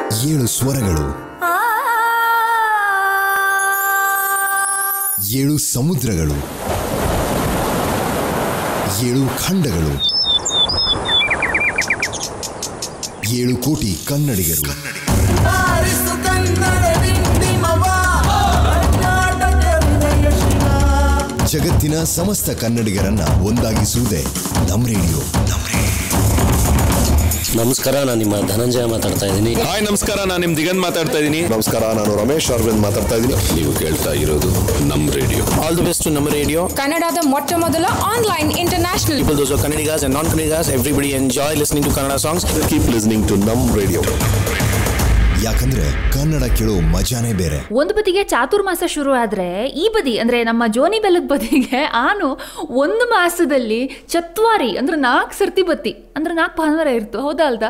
ಏಳು ಸ್ವರಗಳು ಏಳು ಸಮುದ್ರಗಳು ಏಳು ಖಂಡಗಳು ಏಳು ಕೋಟಿ ಕನ್ನಡಿಗರು ಆರಿಸು ಕನ್ನಡ ಡಿಂಡಿಮವ ಕರ್ನಾಟಕ ಹೃದಯ ಶಿವ ಜಗತ್ತಿನ ಸಮಸ್ತ ಕನ್ನಡಿಗರನ್ನ ಒಂದಾಗಿಸುವುದೇ ನಮ್ ರೇಡಿಯೋ ನಮ್ ರೇಡಿಯೋ ನಮಸ್ಕಾರ ನಾನು ನಿಮ್ಮ ಧನಂಜಯ ಮಾತಾಡ್ತಾ ಇದ್ದೀನಿ ಹಾಯ್ ನಮಸ್ಕಾರ ನಾನು ನಿಮ್ ದಿಗಂತ್ ಮಾತಾಡ್ತಾ ಇದ್ದೀನಿ ನಮಸ್ಕಾರ ನಾನು ರಮೇಶ್ ಅರವಿಂದ್ ಮಾತಾಡ್ತಾ ಇದ್ದೀನಿ ನೀವು ಕೇಳ್ತಾ ಇರೋದು ನಮ್ ರೇಡಿಯೋ ಆಲ್ ದಿ ಬೆಸ್ಟ್ ನಮ್ಮ ರೇಡಿಯೋ ಕನ್ನಡದ ಮೊಟ್ಟ ಮೊದಲ online international People, those who are Kannadigas and non-Kannadigas, everybody enjoy listening to Kannada songs. Keep listening to ನಮ್ ರೇಡಿಯೋ ಯಾಕಂದ್ರೆ ಕನ್ನಡ ಕೇಳೋ ಮಜಾನೇ ಬೇರೆ ಒಂದು ಬದಿಗೆ ಚಾತುರ್ಮಾಸ ಶುರು ಆದ್ರೆ ಈ ಬದಿ ಅಂದ್ರೆ ನಮ್ಮ ಜೋನಿ ಬೆಲ್ಲದ ಬದಿಗೆ ಆನು ಒಂದು ಮಾಸದಲ್ಲಿ ಚತ್ವಾರಿ ಅಂದ್ರೆ ನಾಲ್ಕು ಸರ್ತಿ ಬತ್ತಿ ಅಂದ್ರೆ ನಾಲ್ಕು ಭಾನುವಾರ ಇರ್ತು ಹೌದಾ ಅಲ್ದಾ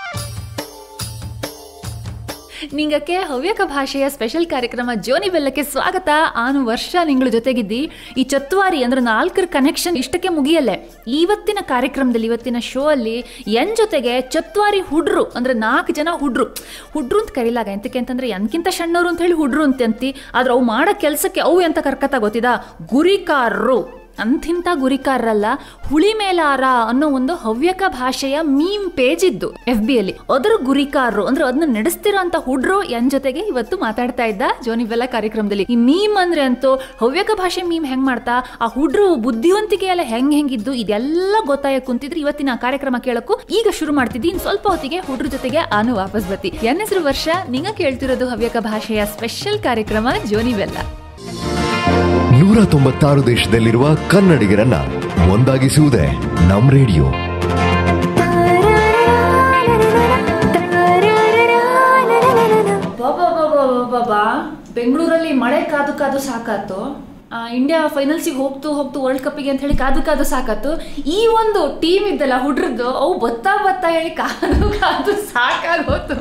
ನಿಂಗಕ್ಕೆ ಹವ್ಯಕ ಭಾಷೆಯ ಸ್ಪೆಷಲ್ ಕಾರ್ಯಕ್ರಮ ಜೋನಿ ಬೆಲ್ಲಕ್ಕೆ ಸ್ವಾಗತ ಆನು ವರ್ಷ ನಿಂಗಳ ಜೊತೆಗಿದ್ದಿ ಈ ಚತ್ವಾರಿ ಅಂದ್ರೆ ನಾಲ್ಕರ ಕನೆಕ್ಷನ್ ಇಷ್ಟಕ್ಕೆ ಮುಗಿಯಲ್ಲೇ ಇವತ್ತಿನ ಕಾರ್ಯಕ್ರಮದಲ್ಲಿ ಇವತ್ತಿನ ಶೋ ಅಲ್ಲಿ ಎನ್ ಜೊತೆಗೆ ಚತ್ವಾರಿ ಹುಡ್ರು ಅಂದ್ರೆ ನಾಲ್ಕು ಜನ ಹುಡ್ರು ಹುಡ್ರು ಅಂತ ಕರೀಲಾಗ ಎಂತಕ್ಕೆ ಅಂತಂದ್ರೆ ಎನ್ಕಿಂತ ಸಣ್ಣವರು ಅಂತ ಹೇಳಿ ಹುಡ್ರು ಅಂತ ಅಂತಿ ಆದ್ರೆ ಅವು ಮಾಡೋ ಕೆಲಸಕ್ಕೆ ಅವು ಎಂತ ಕರ್ಕತ್ತ ಗೊತ್ತಿದ ಗುರಿಕಾರರು ಅಂಥಿಂಥ ಗುರಿಕಾರರಲ್ಲ ಹುಳಿ ಮೇಲಾರ ಅನ್ನೋ ಒಂದು ಹವ್ಯಕ ಭಾಷೆಯ ಮೀಮ್ ಪೇಜ್ ಇದ್ದು ಎಫ್ ಬಿ ಅಲ್ಲಿ ಅದರ ಗುರಿಕಾರರು ಅಂದ್ರೆ ಅದನ್ನ ನಡೆಸ್ತಿರೋ ಅಂತ ಹುಡ್ರು ಎನ್ ಜೊತೆಗೆ ಇವತ್ತು ಮಾತಾಡ್ತಾ ಇದ್ದ ಜೋನಿ ಬೆಲ್ಲ ಕಾರ್ಯಕ್ರಮದಲ್ಲಿ ಈ ಮೀಮ್ ಅಂದ್ರೆ ಅಂತೂ ಹವ್ಯಕ ಭಾಷೆ ಮೀಮ್ ಹೆಂಗ್ ಮಾಡ್ತಾ ಆ ಹುಡ್ರು ಬುದ್ಧಿವಂತಿಕೆ ಎಲ್ಲ ಹೆಂಗ್ ಹೆಂಗಿದ್ದು ಇದೆಲ್ಲ ಗೊತ್ತಾಯ ಕುಂತಿದ್ರೆ ಇವತ್ತಿನ ಆ ಕಾರ್ಯಕ್ರಮ ಕೇಳಕ್ಕೂ ಈಗ ಶುರು ಮಾಡ್ತಿದ್ದಿ ಇನ್ ಸ್ವಲ್ಪ ಹೊತ್ತಿಗೆ ಹುಡ್ರ ಜೊತೆಗೆ ಆನು ವಾಪಸ್ ಬತ್ತಿ ಎನ್ ಹೆಸರು ವರ್ಷ ನಿಂಗ ಕೇಳ್ತಿರೋದು ಹವ್ಯಕ ಭಾಷೆಯ ಸ್ಪೆಷಲ್ ಕಾರ್ಯಕ್ರಮ ಜೋನಿ ಬೆಲ್ಲ ನೂರ ತೊಂಬತ್ತಾರು ದೇಶದಲ್ಲಿರುವ ಕನ್ನಡಿಗರನ್ನ ಒಂದಾಗಿಸುವುದೇ ನಮ್ ರೇಡಿಯೋ ಬಾಬಾ ಬಾಬಾ ಬಾಬಾ ಬೆಂಗಳೂರಲ್ಲಿ ಮಳೆ ಕಾದು ಕಾದು ಸಾಕಾತು ಆ, ಇಂಡಿಯಾ ಫೈನಲ್ಸಿಗೆ ಹೋಗ್ತು ಹೋಗ್ತು ವರ್ಲ್ಡ್ ಕಪ್ಪಿಗೆ ಅಂತ ಹೇಳಿ ಕಾದು ಕಾದು ಸಾಕಾತು ಈ ಒಂದು ಟೀಮ್ ಇದ್ದಲ್ಲ ಹುಡ್ರದ್ದು ಅವು ಬತ್ತಾ ಬತ್ತಾ ಹೇಳಿ ಕಾದು ಕಾದು ಸಾಕಾಗೋತು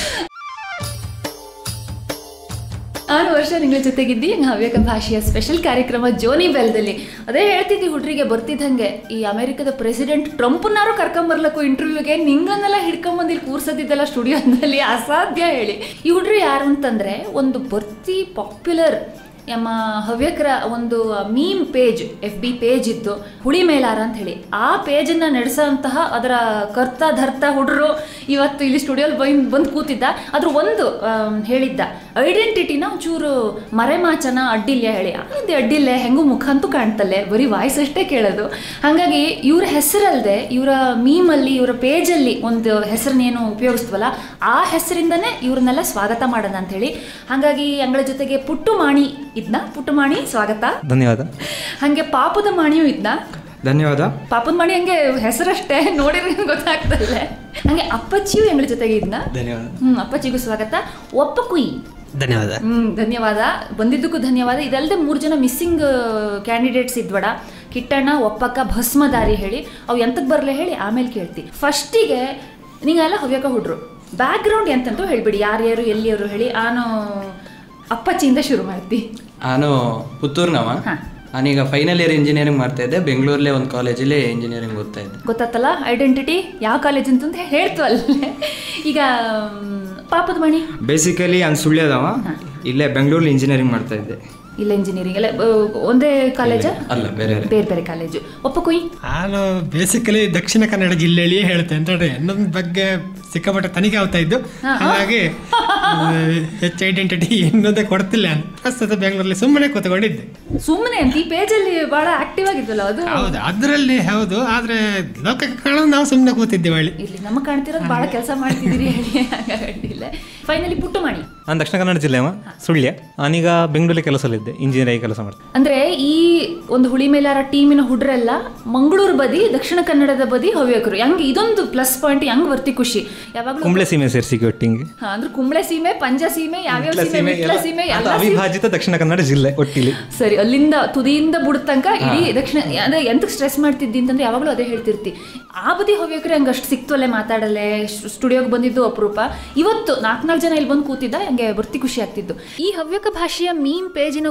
ಆರು ವರ್ಷ ನಿಗಳ ಜೊತೆಗಿದ್ದಿ ಹವ್ಯಕ ಭಾಷೆಯ ಸ್ಪೆಷಲ್ ಕಾರ್ಯಕ್ರಮ ಜೋನಿ ಬೆಲ್ದಲ್ಲಿ ಅದೇ ಹೇಳ್ತಿದ್ದಿ ಹುಡ್ರಿಗೆ ಬರ್ತಿದ್ದಂಗೆ ಈ ಅಮೆರಿಕದ ಪ್ರೆಸಿಡೆಂಟ್ ಟ್ರಂಪ್ನಾರು ಕರ್ಕೊಂಬರ್ಲಕ್ಕು ಇಂಟರ್ವ್ಯೂಗೆ ನಿಂಗನ್ನೆಲ್ಲ ಹಿಡ್ಕೊಂಬಂದು ಇಲ್ಲಿ ಕೂರ್ಸೋದಿದ್ದಲ್ಲ ಸ್ಟುಡಿಯೋದಲ್ಲಿ ಅಸಾಧ್ಯ ಹೇಳಿ ಈ ಹುಡ್ರು ಯಾರು ಅಂತಂದ್ರೆ ಒಂದು ಬರ್ತಿ ಪಾಪ್ಯುಲರ್ ನಮ್ಮ ಹವ್ಯಕರ ಒಂದು meme page F B page ಇತ್ತು ಹುಳಿ ಮೇಲಾರ ಅಂತ ಹೇಳಿ ಆ ಪೇಜನ್ನು ನಡೆಸೋಂತಹ ಅದರ ಕರ್ತ ಧರ್ತ ಹುಡ್ರು ಇವತ್ತು ಇಲ್ಲಿ ಸ್ಟುಡಿಯೋಲಿ ಬಂದು ಬಂದು ಕೂತಿದ್ದ ಅದ್ರ ಒಂದು ಆಮ್, ಹೇಳಿದ್ದ ಐಡೆಂಟಿಟಿನ ಒಂಚೂರು ಮರೆಮಾಚನ ಅಡ್ಡಿಲ್ಲ ಹೇಳಿ ಹಿಂದೆ ಅಡ್ಡಿಲ್ಲ ಹೆಂಗೂ ಮುಖ ಅಂತೂ ಕಾಣ್ತಲ್ಲೇ ಬರೀ ವಾಯ್ಸ್ ಅಷ್ಟೇ ಕೇಳೋದು ಹಾಗಾಗಿ ಇವ್ರ ಹೆಸರಲ್ಲದೆ ಇವರ ಮೀಮಲ್ಲಿ ಇವರ ಪೇಜಲ್ಲಿ ಒಂದು ಹೆಸರನ್ನೇನು ಉಪಯೋಗಿಸ್ತೀವಲ್ಲ ಆ ಹೆಸರಿಂದನೇ ಇವ್ರನ್ನೆಲ್ಲ ಸ್ವಾಗತ ಮಾಡೋಣ ಅಂತ ಹೇಳಿ ಹಾಗಾಗಿ ಅಂಗಳ ಜೊತೆಗೆ ಪುಟ್ಟು ಮಾಣಿ ಇದ್ನ ಪುಟ್ಟು ಮಾಣಿ ಸ್ವಾಗತ ಧನ್ಯವಾದ ಹಂಗೆ ಪಾಪದ ಮಾಣಿಯೂ ಇದ್ನ ಧನ್ಯವಾದ ಪಾಪದ ಮಾಣಿ ಹಂಗೆ ಹೆಸರಷ್ಟೇ ನೋಡಿದ್ರೆ ಗೊತ್ತಾಗ್ತಲ್ಲ ಹಂಗೆ ಅಪ್ಪಚ್ಚಿಯು ಎಂಗಳ ಜೊತೆಗೆ ಇದ್ನ ಧನ್ಯವಾದ ಹ್ಮ್ ಅಪ್ಪಚ್ಚಿಗೂ ಸ್ವಾಗತ ಒಪ್ಪ ಕುಯಿ ಧನ್ಯವಾದ ಹ್ಮ್ ಧನ್ಯವಾದ ಬಂದಿದ್ದಕ್ಕೂ ಧನ್ಯವಾದ ಇದಲ್ಲದೆ ಮೂರು ಜನ ಮಿಸ್ಸಿಂಗ್ ಕ್ಯಾಂಡಿಡೇಟ್ಸ್ ಇದ್ವಡ ಕಿಟ್ಟಣ್ಣ ಒಪ್ಪಕ್ಕ ಭಸ್ಮದಾರಿ ಹೇಳಿ ಅವು ಎಂತಕ್ಕೆ ಬರಲ್ಲ ಹೇಳಿ ಆಮೇಲೆ ಕೇಳ್ತಿ ಫಸ್ಟಿಗೆ ನೀವೆಲ್ಲ ಹವ್ಯಕ ಹುಡ್ರು ಬ್ಯಾಕ್ ಗ್ರೌಂಡ್ ಎಂತಂತೂ ಹೇಳ್ಬಿಡಿ ಯಾರ್ಯಾರು ಎಲ್ಲಿಯವರು ಹೇಳಿ ನಾನು ಅಪ್ಪಚ್ಚಿಯಿಂದ ಶುರು ಮಾಡ್ತಿ ನಾನು ಪುತ್ತೂರ್ನವ ಹಾ. ನಾನೀಗ ಫೈನಲ್ ಇಯರ್ ಇಂಜಿನಿಯರಿಂಗ್ ಮಾಡ್ತಾ ಇದ್ದೆ ಬೆಂಗಳೂರಲ್ಲೇ ಒಂದು ಕಾಲೇಜಲ್ಲಿ ಇಂಜಿನಿಯರಿಂಗ್ ಓದ್ತಾ ಇದ್ದೆ ಗೊತ್ತಾತಲ್ಲ ಐಡೆಂಟಿಟಿ ಯಾವ ಕಾಲೇಜ್ ಅಂತ ಹೇಳ್ತು ಅಲ್ಲೇ ಈಗ ಮ್, ಪಾಪದ ಮಣಿ ಬೇಸಿಕಲಿ ನಾನು ಸುಳ್ಯದವ ಇಲ್ಲೇ ಬೆಂಗಳೂರಲ್ಲಿ ಇಂಜಿನಿಯರಿಂಗ್ ಮಾಡ್ತಾ ಇದ್ದೆ ಇಲ್ಲ ಇಂಜಿನಿಯರಿಂಗ್ ಎಲ್ಲ ಆ, ಒಂದೇ ಕಾಲೇಜ ಅಲ್ಲ ಬೇರೆ ಬೇರೆ ಬೇರೆ ಕಾಲೇಜು ಒಪ್ಪ ಕುಯ್ ನಾನು ಬೇಸಿಕಲಿ ದಕ್ಷಿಣ ಕನ್ನಡ ಜಿಲ್ಲೆಯಲ್ಲಿಯೇ ಹೇಳ್ತೆ ಅಂತ ಹೇಳಿ ನನ್ನ ಬಗ್ಗೆ ಸಿಕ್ಕಾಪಟ್ಟೆ ತನಿಖೆ ಆಗ್ತಾ ಇದ್ದು ಹಾಗಾಗಿ ಆ, ಹೆಚ್ಚು ಐಡೆಂಟಿಟಿ ಎನ್ನೋದೇ ಕೊಡ್ತಿಲ್ಲ ನಾನು ಪ್ರಸ್ತುತ ಬೆಂಗಳೂರಲ್ಲಿ ಸುಮ್ಮನೆ ಕೂತ್ಕೊಂಡಿದ್ದೆ ಸುಮ್ಮನೆ ಅಂತ ಈ ಪೇಜಲ್ಲಿ ಬಹಳ ಆಕ್ಟಿವ್ ಆಗಿದ್ವಲ್ಲ ಅದು ಹೌದು ಅದರಲ್ಲಿ ಹೌದು ಆದ್ರೆ ಲೋಕಕ್ಕೆ ಕಾಣೋದು ನಾವು ಸುಮ್ಮನೆ ಕೂತಿದ್ದೇವೆ ಹೇಳಿ ಇಲ್ಲಿ ನಮಗೆ ಕಾಣ್ತಿರೋದು ಬಹಳ ಕೆಲಸ ಮಾಡ್ತಿದ್ದೀರಿ ಹೇಳಿ ಅಡ್ಡಿಲ್ಲ ಫೈನಲಿ ಪುಟ್ಟು ಮಾಡಿ ನಾನು ದಕ್ಷಿಣ ಕನ್ನಡ ಜಿಲ್ಲೆವ ಸುಳ್ಯ ನಾನೀಗ ಬೆಂಗಳೂರಲ್ಲಿ ಕೆಲಸದಲ್ಲಿದ್ದೆ ಇಂಜಿನಿಯರಿಂಗ್ ಕೆಲಸ ಮಾಡ್ತೀನಿ ಅಂದ್ರೆ ಈ ಒಂದು ಹುಳಿ ಮೇಲಾರ ಟೀಮಿನ ಹುಡ್ರೆಲ್ಲ ಮಂಗಳೂರು ಬದಿ ದಕ್ಷಿಣ ಕನ್ನಡದ ಬದಿ ಹವ್ಯಕರು ಹೆಂಗ್ ಇದೊಂದು ಪ್ಲಸ್ ಪಾಯಿಂಟ್ ಹೆಂಗ್ ಬರ್ತಿ ಖುಷಿ ಯಾವಾಗ್ಲೂ ಕುಂಬ್ಳೆ ಸೀಮೆ ಸೇರಿಸಿ ಒಟ್ಟಿಂಗೆ ಹಾ, ಅಂದ್ರೆ ಕುಂಬ್ಳೆ ಸೀಮೆ ಪಂಜ ಸೀಮೆ ಯಾವ್ಯಾವ ಸೀಮೆ ವಿಟ್ಲ ಸೀಮೆ ಅದು ಎಲ್ಲ ಸೀಮೆ ಅವಿಭಾಜಿತ ದಕ್ಷಿಣ ಕನ್ನಡ ಜಿಲ್ಲೆ ಒಟ್ಟಿಲಿ ಸರಿ ಅಲ್ಲಿಂದ ತುದಿಯಿಂದ ಬುಡ ತನಕ ಇಡೀ ದಕ್ಷಿಣ ಅಂದ್ರೆ ಎಂತಕ್ಕೆ ಸ್ಟ್ರೆಸ್ ಮಾಡ್ತಿದ್ದಿ ಅಂತಂದ್ರೆ ಯಾವಾಗಲೂ ಅದೇ ಹೇಳ್ತಿರ್ತಿ ಆ ಬದಿ ಹೋಗ್ಬೇಕ್ರೆ ಹಂಗೆ ಅಷ್ಟು ಸಿಕ್ತಲ್ಲೇ ಮಾತಾಡಲೆ ಸ್ಟುಡಿಯೋಗೆ ಬಂದಿದ್ದು ಅಪರೂಪ ಇವತ್ತು ನಾಲ್ಕು ನಾಲ್ಕು ಜನ ಇಲ್ಲಿ ಬಂದು ಕೂತಿದ್ದ ಹಂಗೆ ಬರ್ತಿ ಖುಷಿ ಆಗ್ತಿದ್ದು ಈ ಹವ್ಯಕ ಭಾಷೆಯ ಮೀಮ್ ಪೇಜಿನ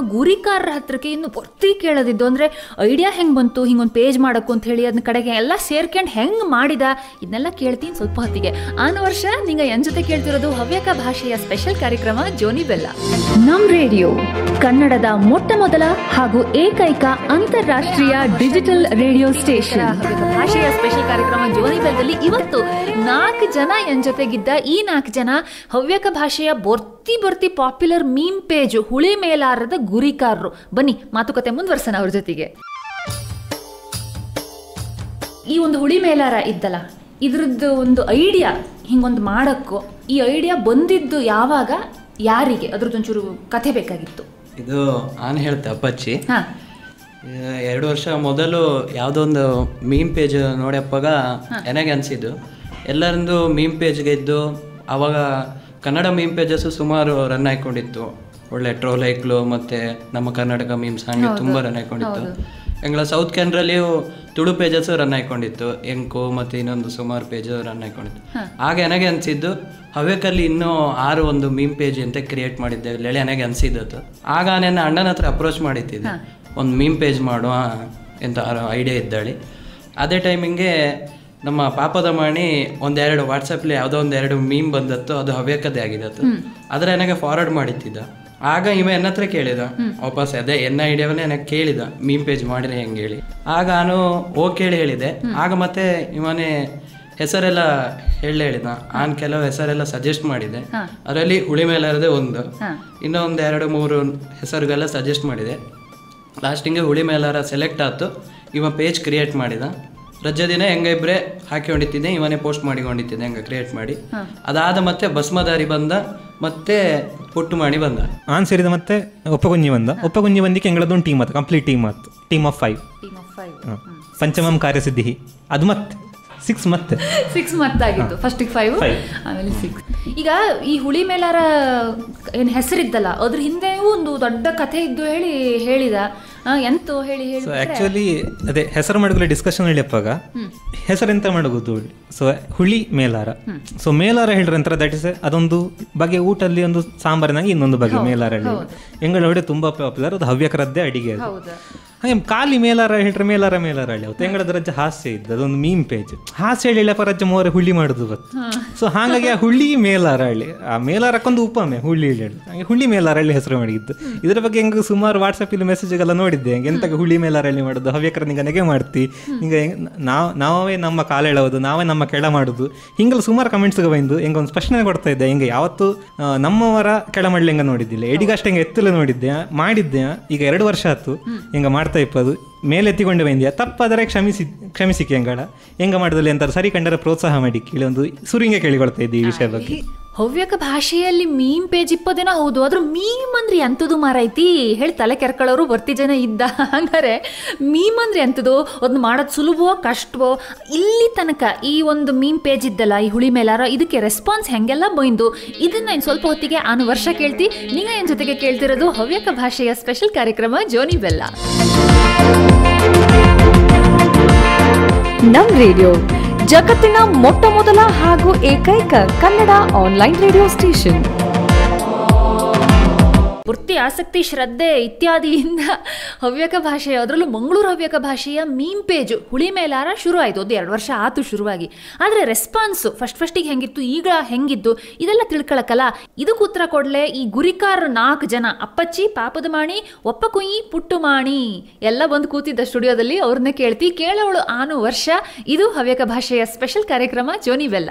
ಗುರಿಕಾರರ ಹತ್ರಕ್ಕೆ ಇನ್ನು ಪೂರ್ತಿ ಕೇಳೋದಿದ್ದು ಅಂದರೆ ಐಡಿಯಾ ಹೆಂಗೆ ಬಂತು ಹಿಂಗೊಂದು ಪೇಜ್ ಮಾಡಕ್ಕು ಅಂತ ಹೇಳಿ ಅದನ್ನ ಕಡೆಗೆ ಎಲ್ಲ ಸೇರ್ಕೊಂಡು ಹೆಂಗೆ ಮಾಡಿದ ಇದನ್ನೆಲ್ಲ ಕೇಳ್ತೀನಿ ಸ್ವಲ್ಪ ಹೊತ್ತಿಗೆ ಆನ ವರ್ಷ ನಿಂಗೆ ಎನ್ ಜೊತೆ ಕೇಳ್ತಿರೋದು ಹವ್ಯಕ ಭಾಷೆಯ ಸ್ಪೆಷಲ್ ಕಾರ್ಯಕ್ರಮ ಜೋನಿ ಬೆಲ್ಲ ನಮ್ ರೇಡಿಯೋ ಕನ್ನಡದ ಮೊಟ್ಟ ಮೊದಲ ಹಾಗೂ ಏಕೈಕ ಅಂತಾರಾಷ್ಟ್ರೀಯ ಡಿಜಿಟಲ್ ರೇಡಿಯೋ ಸ್ಟೇಷನ್ ಭಾಷೆಯ ಸ್ಪೆಷಲ್ ಕಾರ್ಯಕ್ರಮ ಜೋನಿ ಬೆಲ್ಲದಲ್ಲಿ ಇವತ್ತು ನಾಲ್ಕು ಜನ ಎನ್ ಜೊತೆಗಿದ್ದ ಈ ನಾಲ್ಕು ಜನ ಹವ್ಯಕ ಭಾಷೆಯ ಬರ್ತಿ ಬರ್ತಿ ಪಾಪ್ಯುಲರ್ ಮೀಮ್ ಪೇಜ್ ಹುಳಿ ಮೇಲಾರದ ಗುರಿಕಾರರು ಬನ್ನಿ ಮಾತುಕತೆ ಮುಂದುವರ್ಸೋಣ ಅವ್ರ ಜೊತೆಗೆ ಈ ಒಂದು ಹುಳಿ ಮೇಲಾರ ಇದ್ದಲ್ಲ ಇದ್ರದ್ದು ಒಂದು ಐಡಿಯಾ ಹಿಂಗೊಂದು ಮಾಡಕ್ಕೋ ಈ ಐಡಿಯಾ ಬಂದಿದ್ದು ಯಾವಾಗ ಯಾರಿಗೆ ಅದ್ರದ್ದೊಂಚೂರು ಕಥೆ ಬೇಕಾಗಿತ್ತು ಇದು ನಾನು ಹೇಳ್ತೆ ಅಪ್ಪಚ್ಚಿ ಹಾ ಆ, ಎರಡು ವರ್ಷ ಮೊದಲು ಯಾವುದೋ ಒಂದು ಮೀಮ್ ಪೇಜ್ ನೋಡ್ಯಪ್ಪಾಗ ನನಗೆ ಅನಿಸಿದ್ದು ಎಲ್ಲರದ್ದು ಮೀಮ್ ಪೇಜ್ಗೆ ಇದ್ದು ಅವಾಗ ಕನ್ನಡ ಮೀಮ್ ಪೇಜಸ್ಸು ಸುಮಾರು ರನ್ ಆಯ್ಕೊಂಡಿತ್ತು ಒಳ್ಳೆ ಟ್ರೋಲ್ ಐಕ್ಲು ಮತ್ತು ನಮ್ಮ ಕರ್ನಾಟಕ ಮೀಮ್ಸ್ ಹಂಗೆ ತುಂಬ ರನ್ ಆಯ್ಕೊಂಡಿತ್ತು ಎಂಗಳ ಸೌತ್ ಕೆನರಲ್ಲಿಯೂ ತುಳು ಪೇಜಸ್ ರನ್ ಆಯ್ಕೊಂಡಿತ್ತು ಎಂಕು ಮತ್ತು ಇನ್ನೊಂದು ಸುಮಾರು ಪೇಜ್ ರನ್ ಆಯ್ಕೊಂಡಿತ್ತು ಆಗ ನನಗೆ ಅನಿಸಿದ್ದು ಹವ್ಯಕಲ್ಲಿ ಇನ್ನೂ ಆರು ಒಂದು ಮೀಮ್ ಪೇಜ್ ಅಂತ ಕ್ರಿಯೇಟ್ ಮಾಡಿದ್ದೇವೆ ಹೇಳಿ ನನಗೆ ಅನಿಸಿದ್ದು ಆಗ ನನ್ನ ಅಣ್ಣನ ಹತ್ರ ಅಪ್ರೋಚ್ ಮಾಡಿದ್ದೆ ಒಂದು ಮೀಮ್ ಪೇಜ್ ಮಾಡುವ ಅಂತ ಐಡಿಯಾ ಇದ್ದಾಳಿ ಅದೇ ಟೈಮಿಂಗೆ ನಮ್ಮ ಪಾಪದ ಮಣಿ ಒಂದೆರಡು ವಾಟ್ಸಪ್ಲಿ ಯಾವುದೋ ಒಂದೆರಡು ಮೀಮ್ ಬಂದತ್ತು ಅದು ಹವ್ಯಕತೆ ಆಗಿದತ್ತು ಆದರೆ ನನಗೆ ಫಾರ್ವರ್ಡ್ ಮಾಡಿತ್ತಿದ್ದ ಆಗ ಇವ ಎನ್ನ ಹತ್ರ ಕೇಳಿದ ವಾಪಸ್ ಅದೇ ಎನ್ನ ಐಡಿಯಾವನ್ನೇ ನನಗೆ ಕೇಳಿದ ಮೀಮ್ ಪೇಜ್ ಮಾಡಿರಿ ಹೆಂಗೆ ಹೇಳಿ ಆಗ ನಾನು ಓಕೆ ಹೇಳಿ ಹೇಳಿದೆ ಆಗ ಮತ್ತೆ ಇವನೇ ಹೆಸರೆಲ್ಲ ಹೇಳಿ ಹೇಳಿದ ನಾನು ಕೆಲವು ಹೆಸರೆಲ್ಲ ಸಜೆಸ್ಟ್ ಮಾಡಿದೆ ಅದರಲ್ಲಿ ಹುಳಿ ಮೇಲರದೆ ಒಂದು ಇನ್ನೊಂದು ಎರಡು ಮೂರು ಹೆಸರುಗೆಲ್ಲ ಸಜೆಸ್ಟ್ ಮಾಡಿದೆ ಲಾಸ್ಟಿಂಗೆ ಹುಳಿ ಮೇಲಾರ ಸೆಲೆಕ್ಟ್ ಆಯ್ತು ಇವ ಪೇಜ್ ಕ್ರಿಯೇಟ್ ಮಾಡಿದ ರಜೆ ದಿನ ಹೆಂಗ ಇಬ್ಬರೇ ಹಾಕಿಕೊಂಡಿದ್ದೆ ಇವನೇ ಪೋಸ್ಟ್ ಮಾಡಿಕೊಂಡಿದ್ದೆ ಹೆಂಗ ಕ್ರಿಯೇಟ್ ಮಾಡಿ ಅದಾದ ಮತ್ತೆ ಭಸ್ಮದಾರಿ ಬಂದ ಮತ್ತೆ ಪುಟ್ಟು ಮಾಡಿ ಬಂದ ಆನ್ ಸೇರಿದ ಮತ್ತೆ ಒಪ್ಪಗುಂಜಿ ಬಂದ ಒಪ್ಪಗುಂಜಿ ಬಂದಿಕ್ಕೆ ಎಂಗಳದೊಂದು ಟೀಮ್ ಆತು ಕಂಪ್ಲೀಟ್ ಟೀಮ್ ಆತು team of five team of five ಪಂಚಮಂ ಕಾರ್ಯಸಿದ್ಧಿ ಅದು ಮತ್ತೆ ಸಿಕ್ಸ್ ಮತ್ತೆ ಸಿಕ್ಸ್ ಮತ್ತಾಗಿತ್ತು ಫಸ್ಟಿಗೆ ಫೈವ್ Five. ಆಮೇಲೆ ಸಿಕ್ಸ್ ಈಗ ಈ ಹುಳಿ ಮೇಲಾರ ಏನು ಹೆಸರಿದ್ದಲ್ಲ ಅದ್ರ ಹಿಂದೆಯೂ ಒಂದು ದೊಡ್ಡ ಕಥೆ ಇದ್ದು ಹೇಳಿ ಹೇಳಿದ ಆ, ಎಂತು ಹೇಳಿ ಹೇಳಿ ಸೊ ಆ್ಯಕ್ಚುಲಿ ಅದೇ ಹೆಸರು ಮಾಡುಗಲ ಡಿಸ್ಕಷನ್ ಹೇಳಿಯಪ್ಪಾಗ ಹೆಸರೆಂತ ಮಾಡುವುದು ಸೊ ಹುಳಿ ಮೇಲಾರ ಸೊ ಮೇಲಾರ ಹೇಳ್ರೆ ಅಂತ ದಟ್ ಇಸ್ ಅದೊಂದು ಬಗೆ ಊಟಲ್ಲಿ ಒಂದು ಸಾಂಬಾರಿನಾಗ ಇನ್ನೊಂದು ಬಗೆ ಮೇಲಾರ ಹೇಳಿ ಎಂಗಳ ಹೊಡೆ ತುಂಬಾ ಪಾಪ್ಯುಲರ್ ಅದು ಹವ್ಯಕರದ್ದೇ ಅಡಿಗೆ ಅದು ಹೌದು ಹಾಗೆ ಖಾಲಿ ಮೇಲಾರ ಹೇಳ್ರೆ ಮೇಲಾರ ಮೇಲಾರ ಹೇಳಿ ಅವತ್ತು ಎಂಗಳದ ರಜ್ಜೆ ಹಾಸ್ಯ ಇದ್ದು ಅದೊಂದು ಮೀಮ್ ಪೇಜ್ ಹಾಸ್ಯ ಹೇಳಿ ಹೇಳಪ್ಪ ರಜ್ಜೆ ಮೋರೆ ಹುಳಿ ಮಾಡುದು ಗೊತ್ತು ಸೊ ಹಾಗಾಗಿ ಆ ಹುಳಿ ಮೇಲಾರ ಹಳ್ಳಿ ಆ ಮೇಲಾರಕ್ಕೊಂದು ಉಪಮೆ ಹುಳಿ ಹೇಳಿ ಹಾಗೆ ಹುಳಿ ಮೇಲಾರ ಹಳ್ಳಿ ಹೆಸರು ಮಾಡಿದ್ದು ಇದ್ರ ಬಗ್ಗೆ ಹೆಂಗೆ ಸುಮಾರು ವಾಟ್ಸಪ್ಪಲ್ಲಿ ಮೆಸೇಜ್ಗೆಲ್ಲ ನೋಡಿದ್ದೆ ಹೆಂಗೆ ಎಂತಕ್ಕೆ ಹುಳಿ ಮೇಲಾರ ಹಳ್ಳಿ ಮಾಡೋದು ಹವ್ಯಕರ ನಿಂಗೆ ನೆಗೆ ಮಾಡ್ತಿ ಹಿಂಗೆ ನಾವು ನಾವೇ ನಮ್ಮ ಕಾಲ ಎಳೋದು ನಾವೇ ನಮ್ಮ ಕೆಳ ಮಾಡೋದು ಹಿಂಗೆಲ್ಲ ಸುಮಾರು ಕಮೆಂಟ್ಸ್ಗೆ ಬಂದು ಹೆಂಗೆ ಒಂದು ಪ್ರಶ್ನೆ ಕೊಡ್ತಾ ಇದ್ದೆ ಹಿಂಗೆ ಯಾವತ್ತು ಆ, ನಮ್ಮವರ ಕೆಳ ಮಾಡ್ಲಿ ಹೆಂಗೆ ನೋಡಿದ್ದಿಲ್ಲ ಎಡಿಗಷ್ಟೇ ಹೆಂಗೆ ಎತ್ತಲು ನೋಡಿದ್ದೆ ಮಾಡಿದ್ದೆ ಈಗ ಎರಡು ವರ್ಷ ಆಯ್ತು ಹಿಂಗೆ ಮಾಡ್ತಾ ಇಪ್ಪದು ಮೇಲೆತ್ತಿಕೊಂಡು ಬಂದ್ಯಾ ತಪ್ಪಾದರೆ ಕ್ಷಮಿಸಿ ಕ್ಷಮಿಸಿಕೆ ಹೆಂಗಳ ಹೆಂಗ ಮಾಡಿದಲ್ಲಿ ಅಂತಾರೆ ಸರಿ ಕಂಡರೆ ಪ್ರೋತ್ಸಾಹ ಮಾಡಿ ಕೇಳಿ ಒಂದು ಸುರಿಂಗೆ ಕೇಳಿಕೊಳ್ತಾ ಇದ್ದೆ ಈ ವಿಷಯ ಬಗ್ಗೆ ಹವ್ಯಕ ಭಾಷೆಯಲ್ಲಿ ಮೀಮ್ ಪೇಜ್ ಇಪ್ಪದೇನ ಹೌದು ಅದ್ರ ಮೀಮ್ ಅಂದ್ರೆ ಎಂಥದ್ದು ಮಾರೈತಿ ಹೇಳಿ ತಲೆ ಕೆರ್ಕೊಳ್ಳೋರು ಬರ್ತಿ ಜನ ಇದ್ದ ಹಂಗಾರೆ ಮೀಮ್ ಅಂದ್ರೆ ಎಂಥದ್ದು ಅದನ್ನ ಮಾಡೋದು ಸುಲಭವೋ ಕಷ್ಟವೋ ಇಲ್ಲಿ ತನಕ ಈ ಒಂದು ಮೀಮ್ ಪೇಜ್ ಇದ್ದಲ್ಲ ಈ ಹುಳಿ ಮೇಲಾರ ಇದಕ್ಕೆ ರೆಸ್ಪಾನ್ಸ್ ಹೆಂಗೆಲ್ಲ ಬೈಂದು ಇದನ್ನ ಇನ್ನು ಸ್ವಲ್ಪ ಹೊತ್ತಿಗೆ ಆನು ವರ್ಷ ಕೇಳ್ತಿ ನೀಗ ಏನ್ ಜೊತೆಗೆ ಕೇಳ್ತಿರೋದು ಹವ್ಯಕ ಭಾಷೆಯ ಸ್ಪೆಷಲ್ ಕಾರ್ಯಕ್ರಮ ಜೋನಿ ಬೆಲ್ಲ ನಮ್ ರೇಡಿಯೋ ಜಗತ್ತಿನ ಮೊಟ್ಟ ಮೊದಲ ಹಾಗೂ ಏಕೈಕ ಕನ್ನಡ ಆನ್ಲೈನ್ ರೇಡಿಯೋ ಸ್ಟೇಷನ್ ಪೂರ್ತಿ ಆಸಕ್ತಿ ಶ್ರದ್ಧೆ ಇತ್ಯಾದಿಯಿಂದ ಹವ್ಯಕ ಭಾಷೆ ಅದರಲ್ಲೂ ಮಂಗಳೂರು ಹವ್ಯಕ ಭಾಷೆಯ ಮೀಮ್ ಪೇಜು ಹುಳಿ ಮೇಲಾರ ಶುರು ಆಯಿತು ಅದು ಎರಡು ವರ್ಷ ಆತು ಶುರುವಾಗಿ ಆದರೆ ರೆಸ್ಪಾನ್ಸು ಫಸ್ಟ್ ಫಸ್ಟಿಗೆ ಹೆಂಗಿತ್ತು ಈಗ ಹೆಂಗಿದ್ದು ಇದೆಲ್ಲ ತಿಳ್ಕೊಳಕಲ್ಲ ಇದಕ್ಕೆ ಉತ್ತರ ಕೊಡಲೆ ಈ ಗುರಿಕಾರ ನಾಲ್ಕು ಜನ ಅಪ್ಪಚ್ಚಿ ಪಾಪದ ಮಾಣಿ ಒಪ್ಪ ಕುಯ್ಯಿ ಪುಟ್ಟು ಮಾಣಿ ಎಲ್ಲ ಬಂದು ಕೂತಿದ್ದ ಸ್ಟುಡಿಯೋದಲ್ಲಿ ಅವ್ರನ್ನ ಕೇಳ್ತಿ ಕೇಳೋಳು ಆನು ವರ್ಷ ಇದು ಹವ್ಯಕ ಭಾಷೆಯ ಸ್ಪೆಷಲ್ ಕಾರ್ಯಕ್ರಮ ಜೋನಿ ಬೆಲ್ಲ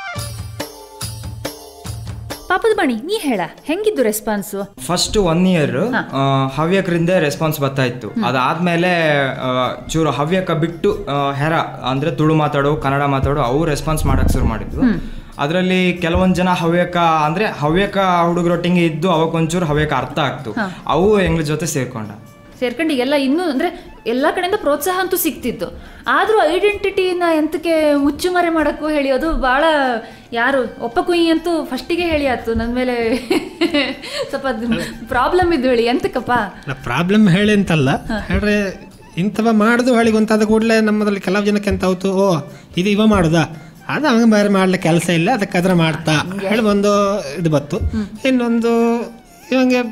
ಪಾಪದ ಮಣಿ ನೀ ಹೇಳ ಹೆಂಗಿದ್ದು ರೆಸ್ಪಾನ್ಸು ಫಸ್ಟ್ ಒನ್ ಇಯರ್ ಹವ್ಯಕರಿಂದ ರೆಸ್ಪಾನ್ಸ್ ಬರ್ತಾ ಇತ್ತು ಅದಾದ್ಮೇಲೆ ಆ, ಚೂರು ಹವ್ಯಕ ಬಿಟ್ಟು ಆ, ಹೆರ ಅಂದ್ರೆ ತುಳು ಮಾತಾಡೋ ಕನ್ನಡ ಮಾತಾಡೋ ಅವು ರೆಸ್ಪಾನ್ಸ್ ಮಾಡಕ್ ಶುರು ಮಾಡಿದ್ವು ಅದರಲ್ಲಿ ಕೆಲವೊಂದು ಜನ ಹವ್ಯಕ ಅಂದ್ರೆ ಹವ್ಯಕ ಹುಡುಗರೊಟ್ಟಿಗೆ ಇದ್ದು ಅವಕ್ಕೆ ಒಂಚೂರು ಹವ್ಯಕ ಅರ್ಥ ಆಗ್ತು ಅವು ಎಂಗ್ಳ ಜೊತೆ ಸೇರ್ಕೊಂಡ ಸೇರ್ಕೊಂಡು ಎಲ್ಲ ಇನ್ನೂ ಅಂದರೆ ಎಲ್ಲ ಕಡೆಯಿಂದ ಪ್ರೋತ್ಸಾಹ ಅಂತೂ ಸಿಕ್ತಿತ್ತು ಆದರೂ ಐಡೆಂಟಿಟಿನ ಎಂತಕ್ಕೆ ಮುಚ್ಚುಮರೆ ಮಾಡೋಕ್ಕೂ ಹೇಳಿ ಅದು ಭಾಳ ಯಾರು ಒಪ್ಪ ಕುಯ್ಯಿ ಅಂತೂ ಫಸ್ಟಿಗೆ ಹೇಳಿ ಆಯ್ತು ನನ್ನ ಮೇಲೆ ಸ್ವಲ್ಪ ಪ್ರಾಬ್ಲಮ್ ಇದ್ದು ಹೇಳಿ ಎಂತಕ್ಕಪ್ಪ ಪ್ರಾಬ್ಲಮ್ ಹೇಳಿ ಅಂತಲ್ಲ ಹೇಳ್ರೆ ಇಂಥವ ಮಾಡುದು ಹೇಳಿ ಗೊತ್ತಾದ ಕೂಡಲೇ ನಮ್ಮದ್ರಲ್ಲಿ ಕೆಲವು ಜನಕ್ಕೆ ಎಂತ ಆಯ್ತು ಓ ಇದು ಇವ ಮಾಡುದಾ ಅದು ಹಂಗೆ ಬೇರೆ ಮಾಡ್ಲಿಕ್ಕೆ ಕೆಲಸ ಇಲ್ಲ ಅದಕ್ಕೆ ಅದ್ರ ಮಾಡ್ತಾ ಹೇಳಿ ಒಂದು ಇದು ಬತ್ತು ಇನ್ನೊಂದು ಇವಂಗೆ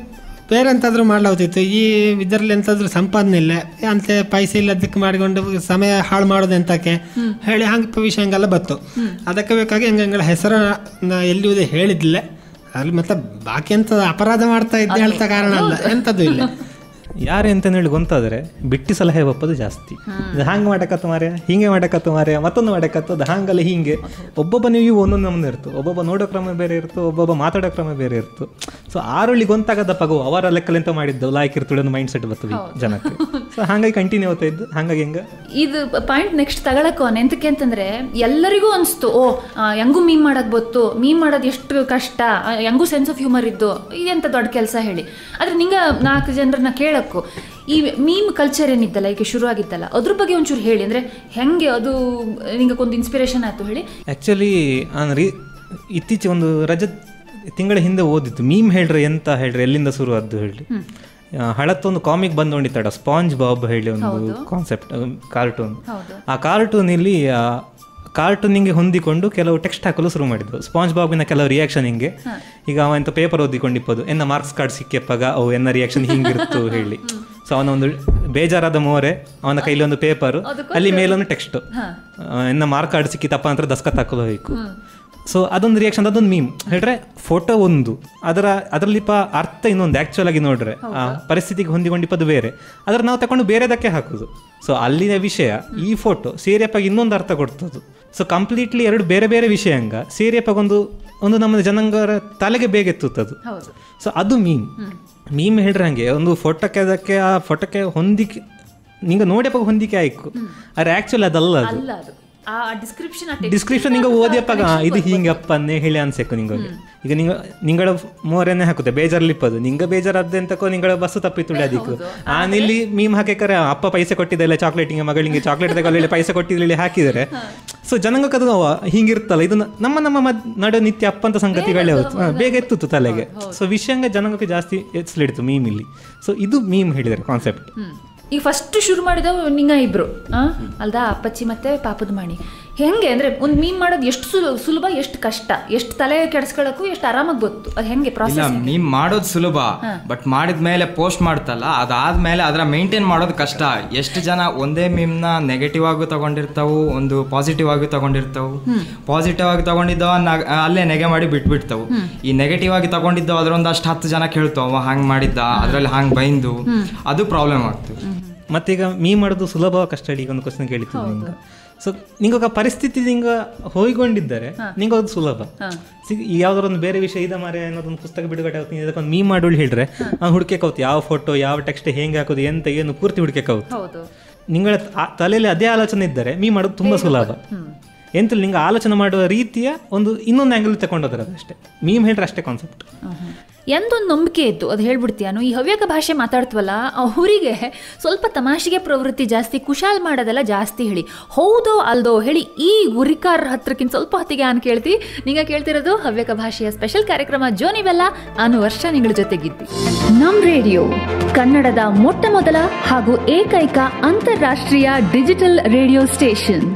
ಬೇರೆ ಎಂತಾದ್ರೂ ಮಾಡ್ಲಾಗ್ತಿತ್ತು ಈ ಇದರಲ್ಲಿ ಎಂತಾದ್ರೂ ಸಂಪಾದನೆ ಇಲ್ಲ ಅಂತ ಪೈಸೆ ಇಲ್ಲದಕ್ಕೆ ಮಾಡಿಕೊಂಡು ಸಮಯ ಹಾಳು ಮಾಡೋದು ಎಂತಕ್ಕೆ ಹೇಳಿ ಹಂಗೆ ವಿಷಯ ಹಂಗೆಲ್ಲ ಬತ್ತು ಅದಕ್ಕೆ ಬೇಕಾಗಿ ಹಂಗೆ ಹಂಗಳ ಹೆಸರು ಎಲ್ಲಿಯುವುದೇ ಹೇಳಿದ್ದಿಲ್ಲ ಅಲ್ಲಿ ಮತ್ತೆ ಬಾಕಿ ಎಂತ ಅಪರಾಧ ಮಾಡ್ತಾ ಇದ್ದೆ ಹೇಳ್ತಾ ಕಾರಣ ಅಲ್ಲ ಎಂಥದ್ದು ಇಲ್ಲ ಯಾರೇ ಅಂತ ಹೇಳಿ ಗೊತ್ತಾದ್ರೆ ಬಿಟ್ಟಿ ಸಲಹೆ ಒಪ್ಪದು ಜಾಸ್ತಿ ಇದು ಹಂಗೆ ಮಾಡಕತ್ತು ಮಾರ್ಯ ಹಿಂಗೆ ಮಾಡಕತ್ತು ಮಾರ್ಯ ಮತ್ತೊಂದು ಮಾಡಕತ್ತು ಅದು ಹಂಗಲ್ಲ ಹಿಂಗೆ ಒಬ್ಬೊಬ್ಬ ನೀವು ಒಂದೊಂದು ನಮ್ಮನೆ ಇರ್ತು ಒಬ್ಬೊಬ್ಬ ನೋಡೋ ಕ್ರಮ ಬೇರೆ ಇರ್ತು ಒಬ್ಬೊಬ್ಬ ಮಾತಾಡೋ ಕ್ರಮ ಬೇರೆ ಇರ್ತು ಸೊ ಆರುಳ್ಳಿ ಗೊಂತಾಗದ ಪಗು ಅವರ ಲೆಕ್ಕಲೆಂತ ಮಾಡಿದ್ದು ಲಾಯ್ಕ್ ಇರ್ತದೆ ಒಂದು ಮೈಂಡ್ ಸೆಟ್ ಬರ್ತದೆ ಜನಕ್ಕೆ ಸೊ ಹಾಗಾಗಿ ಕಂಟಿನ್ಯೂ ಆಗ್ತಾ ಇದ್ದು ಹಾಗಾಗಿ ಹೆಂಗ ಇದು ಪಾಯಿಂಟ್ ನೆಕ್ಸ್ಟ್ ತಗೊಳಕ್ಕೋ ಎಂತಕ್ಕೆ ಅಂತಂದ್ರೆ ಎಲ್ಲರಿಗೂ ಅನಿಸ್ತು ಓ ಆ, ಹೆಂಗೂ ಮೀಮ್ ಮಾಡಕ್ ಗೊತ್ತು ಮೀಮ್ ಮಾಡೋದು ಎಷ್ಟು ಕಷ್ಟ ಆ, ಹೆಂಗೂ ಸೆನ್ಸ್ ಆಫ್ ಹ್ಯೂಮರ್ ಇದ್ದು ಇದೆಂತ ದೊಡ್ಡ ಕೆಲಸ ಹೇಳಿ ಆದ್ರೆ ನಿಂಗ ನಾಲ್ಕು ಜನರನ್ನ ಕೇಳಕ್ಕೂ ಈ ಮೀಮ್ ಕಲ್ಚರ್ ಏನಿದ್ದಲ್ಲ ಈಗ ಶುರು ಆಗಿದ್ದಲ್ಲ ಅದ್ರ ಬಗ್ಗೆ ಒಂಚೂರು ಹೇಳಿ ಅಂದ್ರೆ ಹೆಂಗೆ ಅದು ನಿಂಗೊಂದು ಇನ್ಸ್ಪಿರೇಷನ್ ಆಯ್ತು ಹೇಳಿ ಆ್ಯಕ್ಚುಲಿ ನಾನು ರೀ ಇತ್ತೀಚೆ ಒಂದು ರಜತ್ ತಿಂಗಳ ಹಿಂದೆ ಓದಿತ್ತು ಮೀಮ್ ಹೇಳ್ರಿ ಎಂತ ಹೇಳ್ರಿ ಎಲ್ಲಿಂದ ಶುರು ಆದ್ದು ಹೇಳಿ ಆ, ಹಳತ್ತೊಂದು ಕಾಮಿಕ್ ಬಂದೊಂಡಿತ್ತಾಡ ಸ್ಪಾಂಜ್ ಬಾಬ್ ಹೇಳಿ ಒಂದು ಕಾನ್ಸೆಪ್ಟ್ ಕಾರ್ಟೂನ್ ಆ ಕಾರ್ಟೂನಲ್ಲಿ ಕಾರ್ಟೂನಿಂಗೆ ಹೊಂದಿಕೊಂಡು ಕೆಲವು ಟೆಕ್ಸ್ಟ್ ಹಾಕಲು ಶುರು ಮಾಡಿದ್ದು ಸ್ಪಾಂಜ್ ಬಾಬಿನ ಕೆಲವು ರಿಯಾಕ್ಷನ್ ಹಿಂಗೆ ಈಗ ಅವ ಎಂತ ಪೇಪರ್ ಓದಿಕೊಂಡಿಪ್ಪದು ಎನ್ನ ಮಾರ್ಕ್ಸ್ ಕಾರ್ಡ್ ಸಿಕ್ಕಿಯಪ್ಪಾಗ ಅವು ಎನ್ನ ರಿಯಾಕ್ಷನ್ ಹಿಂಗಿರುತ್ತು ಹೇಳಿ ಸೊ ಅವನ ಒಂದು ಬೇಜಾರಾದ ಮೋರೆ ಅವನ ಕೈಲಿ ಒಂದು ಪೇಪರ್ ಅಲ್ಲಿ ಮೇಲೊಂದು ಟೆಕ್ಸ್ಟ್ ಎನ್ನ ಮಾರ್ಕ್ ಕಾರ್ಡ್ ಸಿಕ್ಕಿತಪ್ಪ ಅಂತ ದಸ್ಕತ್ ಹಾಕಲು ಹೋಯ್ಕು ಸೊ ಅದೊಂದು ರಿಯಾಕ್ಷನ್ ಅದೊಂದು ಮೀಮ್ ಹೇಳ್ರೆ ಫೋಟೋ ಒಂದು ಅದರ ಅದರಲ್ಲಿ ಪ ಅರ್ಥ ಇನ್ನೊಂದು ಆ್ಯಕ್ಚುಲ್ ಆಗಿ ನೋಡ್ರೆ ಆ ಪರಿಸ್ಥಿತಿಗೆ ಹೊಂದಿಕೊಂಡಿಪ್ಪದು ಬೇರೆ ಅದರ ನಾವು ತಗೊಂಡು ಬೇರೆದಕ್ಕೆ ಹಾಕೋದು ಸೊ ಅಲ್ಲಿನ ವಿಷಯ ಈ ಫೋಟೋ ಸೇರಿಯಪ್ಪಾಗಿ ಇನ್ನೊಂದು ಅರ್ಥ ಕೊಡ್ತದ್ದು ಸೊ ಕಂಪ್ಲೀಟ್ಲಿ ಎರಡು ಬೇರೆ ಬೇರೆ ವಿಷಯ ಹಂಗ ಸೇರಿಯಪ್ಪಾಗ ಒಂದು ಒಂದು ನಮ್ಮ ಜನಾಂಗರ ತಲೆಗೆ ಬೇಗ ಎತ್ತುತ್ತದು ಸೊ ಅದು ಮೀಮ್ ಮೀಮ್ ಹೇಳ್ರೆ ಹಂಗೆ ಒಂದು ಫೋಟೋಕ್ಕೆ ಅದಕ್ಕೆ ಆ ಫೋಟೋಕ್ಕೆ ಹೊಂದಿಕೆ ನಿಂಗೆ ನೋಡ್ಯಪ್ಪಾಗ ಹೊಂದಿಕೆ ಆಯ್ಕು ಆದರೆ ಆ್ಯಕ್ಚುಲಿ ಅದಲ್ಲ ಅದು ಅಲ್ಲ ಅದು ಆ ಡಿಸ್ಕ್ರಿಪ್ಷನ್ ಡಿಸ್ಕ್ರಿಪ್ಷನ್ ನಿಂಗೆ ಓದಿಯಪ್ಪಾಗ ಆ, ಇದು ಹಿಂಗಪ್ಪ ಅನ್ನೇ ಹೇಳಿ ಅನ್ಸಕ್ಕು ನಿಂಗೆ ಈಗ ನಿಂಗ ನಿಂಗಳ ಮೂರನ್ನೇ ಹಾಕುತ್ತೆ ಬೇಜಾರ್ಲಿಪ್ಪದು ನಿಂಗ ಬೇಜಾರದ್ದೆ ಅಂತಕೋ ನಿಂಗಳ ಬಸ್ಸು ತಪ್ಪಿತ್ತು ಅದಕ್ಕೆ ಆನಿಲ್ಲಿ ಮೀಮ್ ಹಾಕೇಕರೆ ಅಪ್ಪ ಪೈಸೆ ಕೊಟ್ಟಿದ್ದಲ್ಲ ಚಾಕ್ಲೇಟಿಂಗೆ ಮಗಳಿಗೆ ಚಾಕ್ಲೇಟ್ ತಗೊಳ್ಳಿ ಪೈಸೆ ಕೊಟ್ಟಿದ್ದಲ್ಲಿ ಹಾಕಿದರೆ ಸೊ ಜನಾಂಗಕ್ಕೆ ಅದು ಅವ ಹಿಂಗಿರ್ತಲ್ಲ ಇದು ನ- ನಮ್ಮ ನಮ್ಮ ಮದ್ ನಡು ನಿತ್ಯ ಅಪ್ಪ ಅಂತ ಸಂಗತಿಗಳೇ ಹೋಯ್ತು ಹಾ, ಬೇಗ ಎತ್ತುತ್ತು ತಲೆಗೆ ಸೊ ವಿಷಯಂಗ ಜನಾಂಗಕ್ಕೆ ಜಾಸ್ತಿ ಎಚ್ಚಲಿಡ್ತು ಮೀಮ್ ಇಲ್ಲಿ ಸೊ ಇದು ಮೀಮ್ ಹೇಳಿದ್ದಾರೆ ಕಾನ್ಸೆಪ್ಟ್ ಈಗ ಫಸ್ಟ್ ಶುರು ಮಾಡಿದವು ನಿಂಗ ಇಬ್ರು ಆ ಅಲ್ದಾ ಅಪ್ಪಚ್ಚಿ ಮತ್ತೆ ಪಾಪದ ಮಣಿ ಹೆಂಗೆ ಅಂದ್ರೆ ಒಂದು ಮೀನ್ ಮಾಡೋದು ಎಷ್ಟು ಸುಲ ಸುಲಭ ಎಷ್ಟು ಕಷ್ಟ ಎಷ್ಟು ತಲೆ ಕೆಡಿಸ್ಕೊಳ್ಳೋಕ್ಕೂ ಎಷ್ಟು ಆರಾಮಾಗಿ ಗೊತ್ತು ಅದು ಹೆಂಗೆ ಇಲ್ಲ ಪ್ರಾಸೆಸ್ ಮೀಮ್ ಮಾಡೋದು ಸುಲಭ ಬಟ್ ಮಾಡಿದ ಮೇಲೆ ಪೋಸ್ಟ್ ಮಾಡ್ತಲ್ಲ ಅದಾದ್ಮೇಲೆ ಅದರ ಮೇಂಟೈನ್ ಮಾಡೋದು ಕಷ್ಟ ಎಷ್ಟು ಜನ ಒಂದೇ ಮೀಮ್ನ ನೆಗೆಟಿವ್ ಆಗಿ ತಗೊಂಡಿರ್ತಾವು ಒಂದು ಪಾಸಿಟಿವ್ ಆಗಿ ತಗೊಂಡಿರ್ತಾವು ಪಾಸಿಟಿವ್ ಆಗಿ ತಗೊಂಡಿದ್ದವ ನ- ಅಲ್ಲೇ ನೆಗೆ ಮಾಡಿ ಬಿಟ್ಬಿಡ್ತಾವು ಈ ನೆಗೆಟಿವ್ ಆಗಿ ತಗೊಂಡಿದ್ದವ ಅದ್ರೊಂದಷ್ಟು ಹತ್ತು ಜನ ಕೇಳ್ತಾವ ಅವ ಹಂಗ್ ಮಾಡಿದ್ದ ಅದ್ರಲ್ಲಿ ಹಂಗ್ ಬೈಂದು ಅದು ಪ್ರಾಬ್ಲಮ್ ಆಗ್ತದೆ ಮತ್ತೀಗ ಮೀ ಮಾಡೋದು ಸುಲಭ ಕಷ್ಟ ಈಗ ಒಂದು ಕ್ವಶನ್ ಕೇಳಿತ್ತು ನಿಂಗೆ ಸೊ ನಿಂಗ ಪರಿಸ್ಥಿತಿ ನಿಂಗ ಹೋಯ್ಕೊಂಡಿದ್ದರೆ ನಿಂಗೆ ಅದು ಸುಲಭ ಸಿಗ್ ಯಾವ್ದಾರ ಒಂದು ಬೇರೆ ವಿಷಯ ಇದೆ ಮಾರೆ ಅನ್ನೋದೊಂದು ಪುಸ್ತಕ ಬಿಡುಗಡೆ ಆಗ್ತೀನಿ ಇದಕ್ಕೊಂದು ಮೀ ಮಾಡೋಳು ಹೇಳ್ರೆ ಅವ್ನು ಹುಡುಕೆ ಕೌತ್ ಯಾವ ಫೋಟೋ ಯಾವ ಟೆಕ್ಸ್ಟ್ ಹೆಂಗೆ ಹಾಕೋದು ಎಂತ ಏನು ಪೂರ್ತಿ ಹುಡುಕೆ ಕೌತ್ ಹೌದು ನಿಂಗಳ ಆ- ತಲೆಯಲ್ಲಿ ಅದೇ ಆಲೋಚನೆ ಇದ್ದರೆ ಮೀ ಮಾಡೋದು ತುಂಬಾ ಸುಲಭ ಎಂತಲ್ಲಿ ನಿಂಗೆ ಆಲೋಚನೆ ಮಾಡುವ ರೀತಿಯ ಒಂದು ಇನ್ನೊಂದು ಆಂಗಲ್ ತಗೊಂಡೋದ್ರೆ ಅದಷ್ಟೇ ಮೀಮ್ ಹೇಳ್ರೆ ಅಷ್ಟೇ ಕಾನ್ಸೆಪ್ಟ್ ಎಂದೊಂದು ನಂಬಿಕೆ ಇತ್ತು ಅದು ಹೇಳ್ಬಿಡ್ತೀಯಾನು ಈ ಹವ್ಯಕ ಭಾಷೆ ಮಾತಾಡ್ತೀವಲ್ಲ ಅವರಿಗೆ ಸ್ವಲ್ಪ ತಮಾಷೆಗೆ ಪ್ರವೃತ್ತಿ ಜಾಸ್ತಿ ಕುಶಾಲ್ ಮಾಡೋದೆಲ್ಲ ಜಾಸ್ತಿ ಹೇಳಿ ಹೌದೋ ಅಲ್ದೋ ಹೇಳಿ ಈ ಗುರಿಕಾರ ಹತ್ರಕ್ಕಿಂತ ಸ್ವಲ್ಪ ಹೊತ್ತಿಗೆ ನಾನು ಕೇಳ್ತಿ ನೀಗ ಕೇಳ್ತಿರೋದು ಹವ್ಯಕ ಭಾಷೆಯ ಸ್ಪೆಷಲ್ ಕಾರ್ಯಕ್ರಮ ಜೋನಿವೆಲ್ಲ ಅನು ವರ್ಷ ನಿಗಳ ಜೊತೆಗಿದ್ದಿ ನಮ್ ರೇಡಿಯೋ ಕನ್ನಡದ ಮೊಟ್ಟ ಮೊದಲ ಹಾಗೂ ಏಕೈಕ ಅಂತಾರಾಷ್ಟ್ರೀಯ ಡಿಜಿಟಲ್ ರೇಡಿಯೋ ಸ್ಟೇಷನ್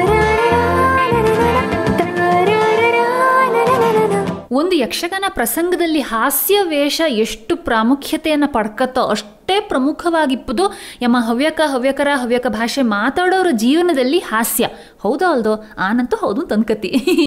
ಒಂದು ಯಕ್ಷಗಾನ ಪ್ರಸಂಗದಲ್ಲಿ ಹಾಸ್ಯ ವೇಷ ಎಷ್ಟು ಪ್ರಾಮುಖ್ಯತೆಯನ್ನು ಪಡ್ಕತ್ತೋ ಅಷ್ಟೇ ಪ್ರಮುಖವಾಗಿಪ್ಪದು ಯಮ ಹವ್ಯಕ ಹವ್ಯಕರ ಹವ್ಯಕ ಭಾಷೆ ಮಾತಾಡೋರ ಜೀವನದಲ್ಲಿ ಹಾಸ್ಯ ಹೌದೋ ಅಲ್ದೋ ಆನಂತೂ ಹೌದು ತಂದ್ಕತಿ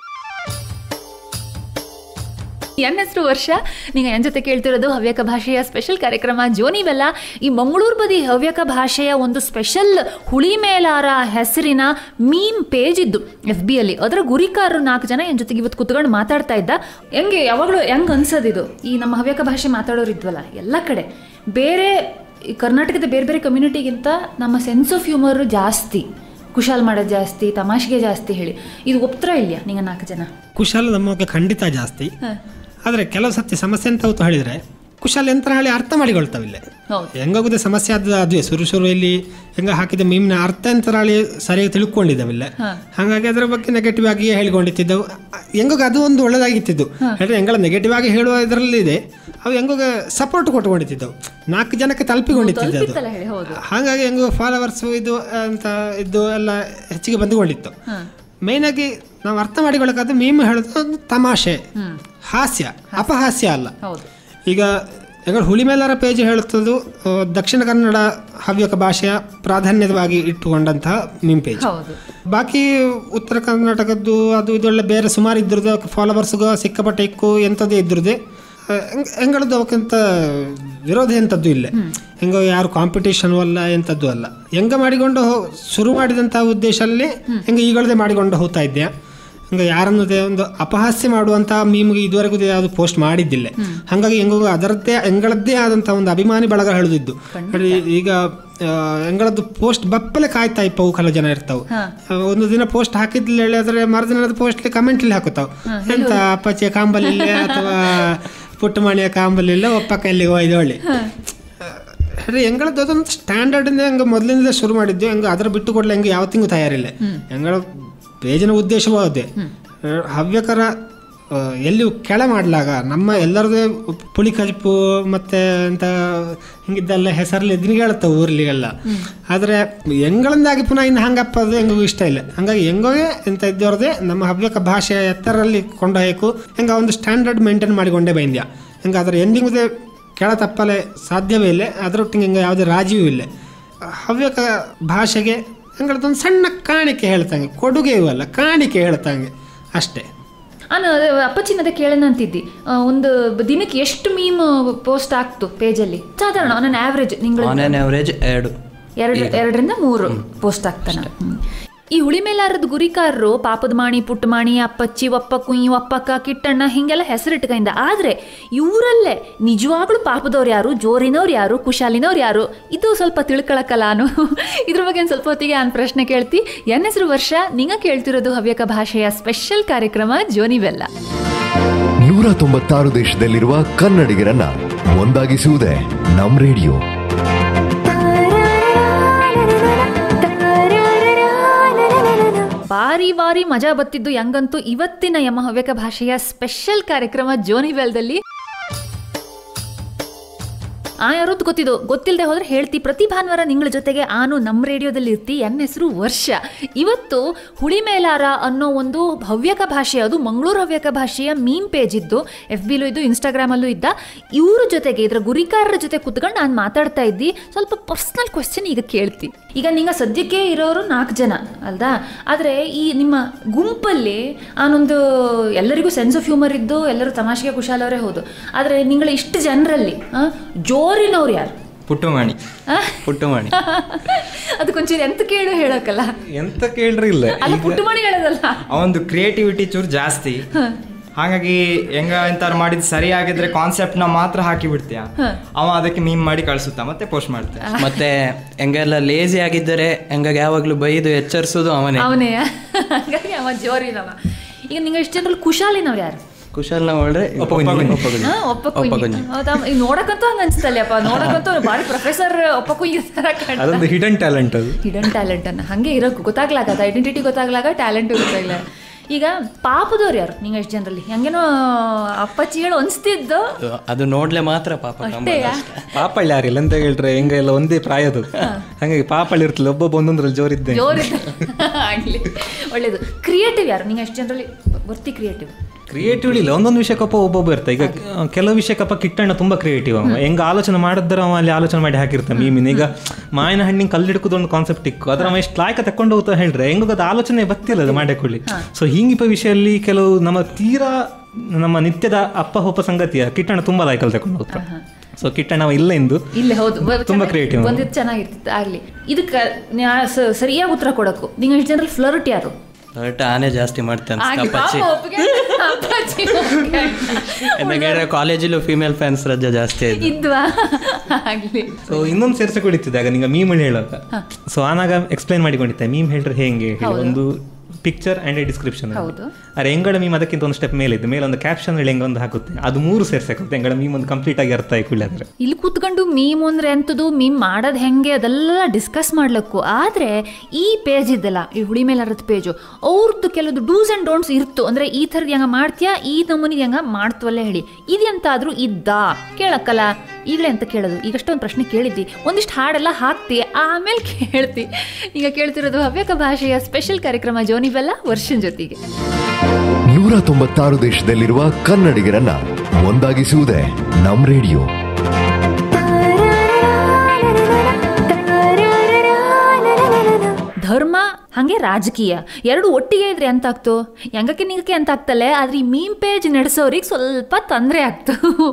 ನನ್ನ ಹೆಸರು ವರ್ಷ ನೀವು ನನ್ನ ಜೊತೆ ಕೇಳ್ತಿರೋದು ಹವ್ಯಕ ಭಾಷೆಯ ಸ್ಪೆಷಲ್ ಕಾರ್ಯಕ್ರಮ ಜೋನಿವೆಲ್ಲ ಈ ಮಂಗಳೂರು ಬದಿ ಹವ್ಯಕ ಭಾಷೆಯ ಒಂದು ಸ್ಪೆಷಲ್ ಹುಳಿ ಮೇಲಾರ ಹೆಸರಿನ ಮೀಮ್ ಪೇಜ್ ಇದ್ದು ಎಫ್ ಬಿ ಅಲ್ಲಿ ಅದರ ಗುರಿಕಾರರು ನಾಲ್ಕು ಜನ ನನ್ನ ಜೊತೆಗೆ ಇವತ್ತು ಕುತ್ಕೊಂಡು ಮಾತಾಡ್ತಾ ಇದ್ದ ಹೆಂಗೆ ಯಾವಾಗಲೂ ಹೆಂಗೆ ಅನ್ಸೋದಿದು ಈ ನಮ್ಮ ಹವ್ಯಕ ಭಾಷೆ ಮಾತಾಡೋರು ಇದ್ವಲ್ಲ ಎಲ್ಲ ಕಡೆ ಬೇರೆ ಈ ಕರ್ನಾಟಕದ ಬೇರೆ ಬೇರೆ ಕಮ್ಯುನಿಟಿಗಿಂತ ನಮ್ಮ ಸೆನ್ಸ್ ಆಫ್ ಹ್ಯೂಮರ್ ಜಾಸ್ತಿ ಕುಶಾಲ್ ಮಾಡೋದು ಜಾಸ್ತಿ ತಮಾಷೆಗೆ ಜಾಸ್ತಿ ಹೇಳಿ ಇದು ಒಪ್ತರ ಇಲ್ಲ ನಿಂಗೆ ನಾಲ್ಕು ಜನ ಕುಶಾಲ ನಮಗೆ ಖಂಡಿತ ಜಾಸ್ತಿ ಆದರೆ ಕೆಲವು ಸತಿ ಸಮಸ್ಯೆ ಅಂತ ಹೊತ್ತು ಹೇಳಿದ್ರೆ ಕುಶಾಲ ಯಂತ್ರ ಹೇಳಿ ಅರ್ಥ ಮಾಡಿಕೊಳ್ತಾವಿಲ್ಲ ಹೌದು ಹೆಂಗಾಗುತ್ತೆ ಸಮಸ್ಯೆ ಆದ ಅದುವೆ ಶುರು ಶುರುವಲ್ಲಿ ಹೆಂಗ ಹಾಕಿದ ಮೀಮ್ನ ಅರ್ಥ ಅಂತರಾಳಿ ಸರಿಯಾಗಿ ತಿಳ್ಕೊಂಡಿದ್ದಾವಿಲ್ಲ ಹಾಗಾಗಿ ಅದರ ಬಗ್ಗೆ ನೆಗೆಟಿವ್ ಆಗಿ ಹೇಳ್ಕೊಂಡಿತ್ತಿದ್ದವು ಹೆಂಗಾಗ ಅದು ಒಂದು ಒಳ್ಳೆದಾಗಿತ್ತಿದ್ದು ಹೇಳಿದ್ರೆ ಹೆಂಗಳ ನೆಗೆಟಿವ್ ಆಗಿ ಹೇಳುವ ಇದರಲ್ಲಿ ಇದೆ ಅವು ಹೆಂಗಾಗ ಸಪೋರ್ಟ್ ಕೊಟ್ಕೊಂಡಿತ್ತಿದ್ದವು ನಾಲ್ಕು ಜನಕ್ಕೆ ತಲುಪಿಕೊಂಡಿತ್ತಿದ್ದು ಅದು ತಲುಪಿತ್ತಲ್ಲ ಹೇಳಿ ಹೌದು ಹಾಗಾಗಿ ಹೆಂಗೋ ಫಾಲೋವರ್ಸ್ ಇದು ಅಂತ ಇದು ಎಲ್ಲ ಹೆಚ್ಚಿಗೆ ಬಂದುಕೊಂಡಿತ್ತು ಮೇನ್ ಆಗಿ ನಾವು ಅರ್ಥ ಮಾಡಿಕೊಳ್ಳೋಕ್ಕಾದ್ರೆ ಮೀಮ್ ಹೇಳೋದು ಒಂದು ತಮಾಷೆ ಹಾಸ್ಯ ಅಪಹಾಸ್ಯ ಅಲ್ಲ ಹೌದು ಈಗ ಎಂಗಳ ಹುಳಿಮೇಲರ ಪೇಜ್ ಹೇಳುತ್ತದು ಆ, ದಕ್ಷಿಣ ಕನ್ನಡ ಹವ್ಯಕ ಭಾಷೆಯ ಪ್ರಾಧಾನ್ಯವಾಗಿ ಇಟ್ಟುಕೊಂಡಂತಹ ಮೀಮ್ ಪೇಜ್ ಹೌದು ಬಾಕಿ ಉತ್ತರ ಕರ್ನಾಟಕದ್ದು ಅದು ಇದೊಳ್ಳೆ ಬೇರೆ ಸುಮಾರು ಇದ್ರದ್ದು ಫಾಲೋವರ್ಸ್ಗೂ ಸಿಕ್ಕಾಪಟ್ಟೆ ಇಕ್ಕು ಎಂಥದ್ದೇ ಇದ್ರದ್ದೇ ಹೆಂಗಳದ್ದು ಅವಕ್ಕಿಂತ ವಿರೋಧ ಎಂಥದ್ದು ಇಲ್ಲ ಹೆಂಗೋ ಯಾರು ಕಾಂಪಿಟೇಷನ್ ಅಲ್ಲ ಎಂಥದ್ದು ಅಲ್ಲ ಹೆಂಗ ಮಾಡಿಕೊಂಡು ಹೋ- ಶುರು ಮಾಡಿದಂಥ ಉದ್ದೇಶದಲ್ಲಿ ಹೆಂಗೆ ಈಗಳದೇ ಮಾಡಿಕೊಂಡು ಹೋಗ್ತಾ ಇದ್ದೆ ಹಂಗೆ ಯಾರನ್ನದೇ ಒಂದು ಅಪಹಾಸ್ಯ ಮಾಡುವಂಥ ಮೀಮ್ಗೆ ಇದುವರೆಗೂ ಯಾವುದು ಪೋಸ್ಟ್ ಮಾಡಿದ್ದಿಲ್ಲ ಹಾಗಾಗಿ ಹೆಂಗೋ ಅದರದ್ದೇ ಎಂಗಳದ್ದೇ ಆದಂಥ ಒಂದು ಅಭಿಮಾನಿ ಬಳಗ ಹೇಳಿದ್ದು ನೋಡಿ ಈಗ ಆ, ಎಂಗಳದ್ದು ಪೋಸ್ಟ್ ಬಪ್ಪಲೆ ಕಾಯ್ತಾ ಇಪ್ಪವು ಕಲ ಜನ ಇರ್ತಾವೆ ಒಂದು ದಿನ ಪೋಸ್ಟ್ ಹಾಕಿದ್ಲಿ ಹೇಳಿದ್ರೆ ಮರುದಿನದ ಪೋಸ್ಟ್ಲಿ ಕಮೆಂಟ್ಲಿ ಹಾಕುತ್ತಾವ ಎಂತ ಅಪ್ಪಚ್ಚೆ ಕಾಂಬಲಿಲ್ಲ ಅಥವಾ ಪುಟ್ಟಮಣಿಯ ಕಾಂಬಲಿಲ್ಲ ಒಪ್ಪಕ್ಕ ಎಲ್ಲಿಗೆ ಹೋಯ್ದು ಒಳ್ಳೆ ಹೇಳಿ ಹೆಂಗಳದ್ದು ಅದೊಂದು ಸ್ಟ್ಯಾಂಡರ್ಡ್ ಹಂಗೆ ಮೊದಲಿಂದ ಶುರು ಮಾಡಿದ್ದು ಹಂಗೆ ಅದರ ಬಿಟ್ಟು ಕೊಡ್ಲಿ ಹಂಗೆ ಯಾವತ್ತಿಗೂ ತಯಾರಿಲ್ಲ ಹೆಂಗಳ ಪೇಜಿನ ಉದ್ದೇಶವೂ ಅದೇ ಆ, ಹವ್ಯಕರ ಆ, ಎಲ್ಲಿ ಕೆಳ ಮಾಡಲಾಗ ನಮ್ಮ ಎಲ್ಲರದೇ ಪುಳಿ ಕಜಪು ಮತ್ತು ಅಂತ ಹಿಂಗಿದ್ದೆಲ್ಲ ಹೆಸರಲ್ಲಿ ಇದನ್ನ ಹೇಳುತ್ತೆ ಊರ್ಲಿಗೆಲ್ಲ ಆದರೆ ಹೆಂಗಳಿಂದಾಗಿ ಪುನಃ ಇನ್ನು ಹಂಗಪ್ಪ ಅದು ಹೆಂಗೂ ಇಷ್ಟ ಇಲ್ಲ ಹಂಗಾಗಿ ಹೆಂಗೋಗೆ ಎಂತ ಇದ್ದವ್ರದೇ ನಮ್ಮ ಹವ್ಯಕ ಭಾಷೆಯ ಎತ್ತರಲ್ಲಿ ಕೊಂಡೊಯ್ಯಕು ಹೆಂಗೆ ಒಂದು ಸ್ಟ್ಯಾಂಡರ್ಡ್ ಮೇಂಟೈನ್ ಮಾಡಿಕೊಂಡೇ ಬೈಂದ್ಯ ಹೆಂಗೆ ಅದರ ಎಂಡಿಂಗ್ದೇ ಕೆಳ ತಪ್ಪಲೆ ಸಾಧ್ಯವೇ ಇಲ್ಲ ಅದರೊಟ್ಟಿಗೆ ಹಿಂಗೆ ಯಾವುದೇ ರಾಜಿಯೂ ಇಲ್ಲ ಹವ್ಯಕ ಭಾಷೆಗೆ ಹೆಂಗಳದೊಂದು ಸಣ್ಣ ಕಾಣಿಕೆ ಹೇಳ್ತಂಗೆ ಕೊಡುಗೆಯೂ ಅಲ್ಲ ಕಾಣಿಕೆ ಹೇಳ್ತಂಗೆ ಅಷ್ಟೇ ನಾನು ಅದೇ ಅಪ್ಪಚ್ಚಿನ ಅದೇ ಕೇಳೋಣ ಅಂತಿದ್ದಿ ಆ, ಒಂದು ದಿನಕ್ಕೆ ಎಷ್ಟು ಮೀಮ್ ಪೋಸ್ಟ್ ಆಗ್ತು ಪೇಜಲ್ಲಿ ಸಾಧಾರಣ ನನ್ನ ಆವ್ರೇಜ್ ನಿಂಗಳ ಆನ್ ಆನ್ ಆವ್ರೇಜ್ ಎರಡು ಎರಡು ಎರಡರಿಂದ ಮೂರು ಪೋಸ್ಟ್ ಆಗ್ತಾನ ಹ್ಮ್. ಈ ಹುಳಿಮೇಲಾರದ ಗುರಿಕಾರರು ಪಾಪದ ಮಾಣಿ ಪುಟ್ಟಮಾಣಿ ಅಪ್ಪಚ್ಚಿ ಒಪ್ಪ ಕುಯಿ ಒಪ್ಪಕ್ಕ ಕಿಟ್ಟಣ್ಣ ಹಿಂಗೆಲ್ಲ ಹೆಸರಿಟ್ಕಂದ ಆದ್ರೆ ಇವರಲ್ಲೇ ನಿಜವಾಗ್ಲೂ ಪಾಪದವ್ರು ಯಾರು ಜೋರಿನವ್ರು ಯಾರು ಕುಶಾಲಿನವ್ರು ಯಾರು ಇದು ಸ್ವಲ್ಪ ತಿಳ್ಕೊಳಕ್ಕಲ್ಲ ನಾನು ಇದ್ರ ಬಗ್ಗೆ ಒಂದು ಸ್ವಲ್ಪ ಹೊತ್ತಿಗೆ ನಾನು ಪ್ರಶ್ನೆ ಕೇಳ್ತಿ ಎನ್ ಹೆಸರು ವರ್ಷ ನಿಂಗ ಕೇಳ್ತಿರೋದು ಹವ್ಯಕ ಭಾಷೆಯ ಸ್ಪೆಷಲ್ ಕಾರ್ಯಕ್ರಮ ಜೋನಿ ಬೆಲ್ಲ ನೂರ ತೊಂಬತ್ತಾರು ದೇಶದಲ್ಲಿರುವ ಕನ್ನಡಿಗರನ್ನ ಒಂದಾಗಿಸುವುದೇ ನಮ್ ರೇಡಿಯೋ ಬಾರಿ ಬಾರಿ ಮಜಾ ಬತ್ತಿದ್ದು ಹೆಂಗಂತೂ ಇವತ್ತಿನ ಯಮ ಹವ್ಯಕ ಭಾಷೆಯ ಸ್ಪೆಷಲ್ ಕಾರ್ಯಕ್ರಮ ಜೋನಿ ಬೆಲ್ದಲ್ಲಿ ಆ ಯಾರದ್ದು ಗೊತ್ತಿದ್ದು ಗೊತ್ತಿಲ್ಲದೆ ಹೋದ್ರೆ ಹೇಳ್ತಿ ಪ್ರತಿ ಭಾನುವಾರ ನಿಂಗಳ ಜೊತೆಗೆ ಆನು ನಮ್ಮ ರೇಡಿಯೋದಲ್ಲಿ ಇರ್ತಿ ನನ್ನ ಹೆಸರು ವರ್ಷ ಇವತ್ತು ಹುಳಿಮೇಲಾರ ಅನ್ನೋ ಒಂದು ಹವ್ಯಕ ಭಾಷೆ ಅದು ಮಂಗಳೂರು ಹವ್ಯಕ ಭಾಷೆಯ ಮೀಮ್ ಪೇಜ್ ಇದ್ದು ಎಫ್ ಬಿಲೂ ಇದ್ದು ಇನ್ಸ್ಟಾಗ್ರಾಮಲ್ಲೂ ಇದ್ದ ಇವ್ರ ಜೊತೆಗೆ ಇದರ ಗುರಿಕಾರರ ಜೊತೆ ಕುತ್ಕೊಂಡು ನಾನು ಮಾತಾಡ್ತಾ ಇದ್ದಿ ಸ್ವಲ್ಪ ಪರ್ಸ್ನಲ್ ಕ್ವಶನ್ ಈಗ ಕೇಳ್ತಿ ಈಗ ನಿಂಗ ಸದ್ಯಕ್ಕೆ ಇರೋರು ನಾಲ್ಕು ಜನ ಅಲ್ದಾ ಆದರೆ ಈ ನಿಮ್ಮ ಗುಂಪಲ್ಲಿ ಆನೊಂದು ಎಲ್ಲರಿಗೂ ಸೆನ್ಸ್ ಆಫ್ ಹ್ಯೂಮರ್ ಇದ್ದು ಎಲ್ಲರೂ ತಮಾಷೆಗೆ ಕುಶಾಲವರೇ ಹೌದು ಆದರೆ ನಿಂಗಳ ಇಷ್ಟು ಜನರಲ್ಲಿ ಜೋರಿನವ್ರು ಯಾರು ಪುಟ್ಟುಮಣಿ ಆ? ಪುಟ್ಟುಮಣಿ ಅದಕ್ಕೊಂಚೂರು ಎಂತ ಕೇಳು ಹೇಳಕ್ಕಲ್ಲ ಎಂತ ಕೇಳ್ರಿ ಇಲ್ಲ ಅಲ್ಲ ಪುಟ್ಟಮಣಿ ಹೇಳೋದಲ್ಲ ಅವಂದು ಕ್ರಿಯೇಟಿವಿಟಿ ಚೂರು ಜಾಸ್ತಿ ಹಾಗಾಗಿ ಹೆಂಗ ಎಂತಾರು ಮಾಡಿದ್ ಸರಿ ಆಗಿದ್ರೆ ಕಾನ್ಸೆಪ್ಟ್ ನ ಮಾತ್ರ ಹಾಕಿ ಬಿಡ್ತೀಯ ಅವ ಅದಕ್ಕೆ ಮೀಮ್ ಮಾಡಿ ಕಳ್ಸುತ್ತಾ ಮತ್ತೆ ಪೋಸ್ಟ್ ಮಾಡ್ತೀಯ ಮತ್ತೆ ಹೆಂಗೆಲ್ಲ ಲೇಜಿ ಆಗಿದ್ದರೆ ಹೆಂಗಾಗಿ ಯಾವಾಗ್ಲೂ ಬೈದು ಎಚ್ಚರಿಸೋದು ಅವನೇ ಅವನೇ ಹಾಗಾಗಿ ಅವ ಜೋರಿನವ ಈಗ ನಿಂಗೆ ಇಷ್ಟು ಜನರಲ್ಲಿ ಕುಶಾಲಿನವ್ರು ಯಾರು ಕುಶಾಲ್ನ ಒಳ್ಳೆ ಹಾ, ಒಪ್ಪ ಕುಂಜಿ ಹೌದಾ ಈಗ ನೋಡಕ್ಕಂತೂ ಹಂಗ ಅನ್ಸ್ತಲ್ಲಪ್ಪ ನೋಡಕ್ಕಂತೂ ಭಾರಿ ಪ್ರೊಫೆಸರ್ ಒಪ್ಪ ಕುಂಜಿ ತರ ಅದೊಂದು ಹಿಡನ್ ಟ್ಯಾಲೆಂಟ್ ಅದು ಹಿಡನ್ ಟ್ಯಾಲೆಂಟ್ ಅನ್ನ ಹಂಗೆ ಇರೋಕು ಗೊತ್ತಾಗ್ಲಾಗದ ಐಡೆಂಟಿಟಿ ಗೊತ್ತಾಗ್ಲಾಗ ಟ್ಯಾಲೆಂಟ್ ಗೊತ್ತಾಗ್ಲಾಗ ಈಗ ಪಾಪದವ್ರು ಯಾರು ನಿಂಗೆ ಎಷ್ಟು ಜನರಲ್ಲಿ ಹಂಗೇನೋ ಅಪ್ಪಚ್ಚಿ ಹೇಳು ಅನ್ಸ್ತಿದ್ದು ಅದು ನೋಡ್ಲೆ ಮಾತ್ರ ಪಾಪ ಅಷ್ಟೇಯಾ? ಪಾಪಳ್ಳಿ ಯಾರಿಲ್ಲ ಅಂತ ಹೇಳ್ರೆ ಹೆಂಗ ಎಲ್ಲ ಒಂದೇ ಪ್ರಾಯದು ಹಂಗಾಗಿ ಪಾಪಳ್ಳಿ ಇರ್ತಲ್ಲ ಒಬ್ಬೊಬ್ಬ ಒಂದೊಂದ್ರಲ್ಲಿ ಜೋರಿದ್ದೆ ಜೋರಿದ್ದು ಆಗ್ಲಿ ಒಳ್ಳೇದು ಕ್ರಿಯೇಟಿವ್ ಯಾರು ನಿಂಗೆ ಎಷ್ಟು ಜನರಲ್ಲಿ ಬರ್ತಿ ಕ್ರಿಯೇಟಿವ್ ಕ್ರಿಯೇಟಿವ್ ಇಲ್ಲ ಒಂದೊಂದು ವಿಷಯಕ್ಕಪ್ಪ ಒಬ್ಬೊಬ್ಬ ಇರ್ತಾರೆ ಈಗ ಆ, ಕೆಲವು ವಿಷಯಕ್ಕಪ್ಪ ಕಿಟ್ಟಣ್ಣ ತುಂಬಾ ಕ್ರಿಯೇಟಿವ್ ಅವ ಹೆಂಗ ಆಲೋಚನೆ ಮಾಡಿದ್ರೆ ಅವ ಅಲ್ಲಿ ಆಲೋಚನೆ ಮಾಡಿ ಹಾಕಿರ್ತಾನೆ ಮೀಮಿನ ಈಗ ಮಾವಿನ ಹಣ್ಣಿನ ಕಲ್ಲಿಡ್ಕೋದು ಒಂದು ಕಾನ್ಸೆಪ್ಟ್ ಇಕ್ಕು ಅದ್ರ ಅವ ಎಷ್ಟು ಲಾಯಕ ತಕೊಂಡು ಹೋಗ್ತಾ ಹೇಳ್ರೆ ಹೆಂಗ ಅದು ಆಲೋಚನೆ ಬತ್ತಿಲ್ಲ ಅದು ಮಾಡಕೊಳ್ಳಿ ಸೊ ಹಿಂಗಿಪ ವಿಷಯದಲ್ಲಿ ಕೆಲವು ನಮ್ಮ ತೀರಾ ನಮ್ಮ ನಿತ್ಯದ ಅಪ್ಪ ಹೋಪ ಸಂಗತಿಯ ಕಿಟ್ಟಣ್ಣ ತುಂಬಾ ಲಾಯಕಲ್ಲಿ ತಕೊಂಡು ಹೋಗ್ತಾರೆ ಸೊ ಕಿಟ್ಟಣ್ಣ ಅವ ಇಲ್ಲ ಎಂದು ಇಲ್ಲ ಹೌದು ಬ- ತುಂಬಾ ಚೆನ್ನಾಗಿ- creative ಅವ್ನು. ಬಂದಿದ್ದು ಚೆನ್ನಾಗಿರ್ತಿತ್ತು ಆಗ್ಲಿ ಇದಕ್ಕೆ ಸರಿಯಾಗಿ ಉತ್ತರ ಕೊಡಕ್ಕು ನಿಂಗೆ ಎಷ್ಟು ಜನರಲ್ಲಿ ಫ್ಲರ್ಟ್ ಯಾರು ಹೊರಟ ಆನೆ ಜಾಸ್ತಿ ಮಾಡ್ತೇನೆ ಆಗ್ಲಿ, ಪಾಪ ಅಪ್ಪಾಚಿ ಒಪ್ಪಿಗೆ- ಅಪ್ಪಾಜಿ ಒಪ್ಪಿಗೆ. ఎందుకంటే ಕಾಲೇಜಲ್ಲೂ ಫೀಮೇಲ್ ಫ್ಯಾನ್ಸ್ ರಜೆ ಜಾಸ್ತಿ ಆಯ್ತು ಇದ್ವಾ ಆಗ್ಲಿ ಸೊ ಇನ್ನೊಂದು ಸೇರಿಸಿಕೊಂಡಿತ್ತಿದೆ ಆಗ ನಿಂಗೆ ಮೀಮ್ ಹೇಳೋಕ ಸೊ ಆನಾಗ ಎಕ್ಸ್ಪ್ಲೈನ್ ಮಾಡಿಕೊಂಡಿದ್ದೆ ಮೀಮ್ ಹೇಳ್ರೆ ಹೆಂಗೆ ಹೇಳಿ ಹೌದು. ಒಂದು ಪಿಕ್ಚರ್ ಅಂಡ್ ಎ ಡಿಸ್ಕ್ರಿಪ್ಷನ್ ಹೌದು. ಅರೆ ಎಂಗಡ ಮೀಮ್ ಅದಕ್ಕಿಂತ ಒಂದು ಸ್ಟೆಪ್ ಮೇಲೆ ಇದೆ ಮೇಲೆ ಒಂದು ಕ್ಯಾಪ್ಷನ್ ಹೇಳಿ ಹೆಂಗೆ ಒಂದು ಹಾಕುತ್ತೆ ಅದು ಮೂರು ಸೇರ್ಸಾಕುತ್ತೆ ಎಂಗಡ ಮೀಮ್ ಒಂದು ಕಂಪ್ಲೀಟ್ ಆಗಿ ಅರ್ಥ ಆಯ್ಕೊಳ್ಳಿ ಆದ್ರೆ ಇಲ್ಲಿ ಕೂತ್ಕೊಂಡು ಮೀಮ್ ಅಂದ್ರೆ ಎಂಥದ್ದು ಮೀಮ್ ಮಾಡೋದು ಹೆಂಗೆ ಅದೆಲ್ಲ ಡಿಸ್ಕಸ್ ಮಾಡ್ಲಕ್ಕು ಆದರೆ ಈ ಪೇಜ್ ಇದ್ದಲ್ಲ ಈ ಹುಳಿ ಮೇಲಾರದ ಪೇಜು ಅವ್ರದ್ದು ಕೆಲವೊಂದು ಡೂಸ್ ಆ್ಯಂಡ್ ಡೋಂಟ್ಸ್ ಇರ್ತು ಅಂದರೆ ಈ ಥರದ್ದು ಹೆಂಗೆ ಮಾಡ್ತೀಯಾ ಈ ನಮೂನಿ ಹೆಂಗೆ ಮಾಡ್ತವಲ್ಲೇ ಹೇಳಿ ಇದೆಂತಾದ್ರೂ ಇದ್ದ ಕೇಳಕ್ಕಲ್ಲ ಈಗಲೇ ಅಂತ ಕೇಳೋದು ಈಗಷ್ಟೊಂದು ಪ್ರಶ್ನೆ ಕೇಳಿದ್ದಿ ಒಂದಿಷ್ಟು ಹಾಡೆಲ್ಲ ಹಾಕ್ತಿ ಆಮೇಲೆ ಕೇಳ್ತಿ ಈಗ ಕೇಳ್ತಿರೋದು ಹವ್ಯಕ ಭಾಷೆಯ ಸ್ಪೆಷಲ್ ಕಾರ್ಯಕ್ರಮ ಜೋನಿ ಬೆಲ್ಲ ವರ್ಷನ್ ಜೊತೆಗೆ ನೂರ ತೊಂಬತ್ತಾರು ದೇಶದಲ್ಲಿರುವ ಕನ್ನಡಿಗರನ್ನ ಒಂದಾಗಿಸುವುದೇ ನಮ್ ರೇಡಿಯೋ ಹಾಗೆ ರಾಜಕೀಯ ಎರಡು ಒಟ್ಟಿಗೆ ಇದ್ರೆ ಎಂತ ಆಗ್ತು ಹೆಂಗಕ್ಕೆ ನಿಂಗಕ್ಕೆ ಅಂತ ಆಗ್ತಲ್ಲ ಆದ್ರೆ ಈ ಮೀಮ್ ಪೇಜ್ ನಡೆಸೋರಿಗೆ ಸ್ವಲ್ಪ ತೊಂದರೆ ಆಗ್ತು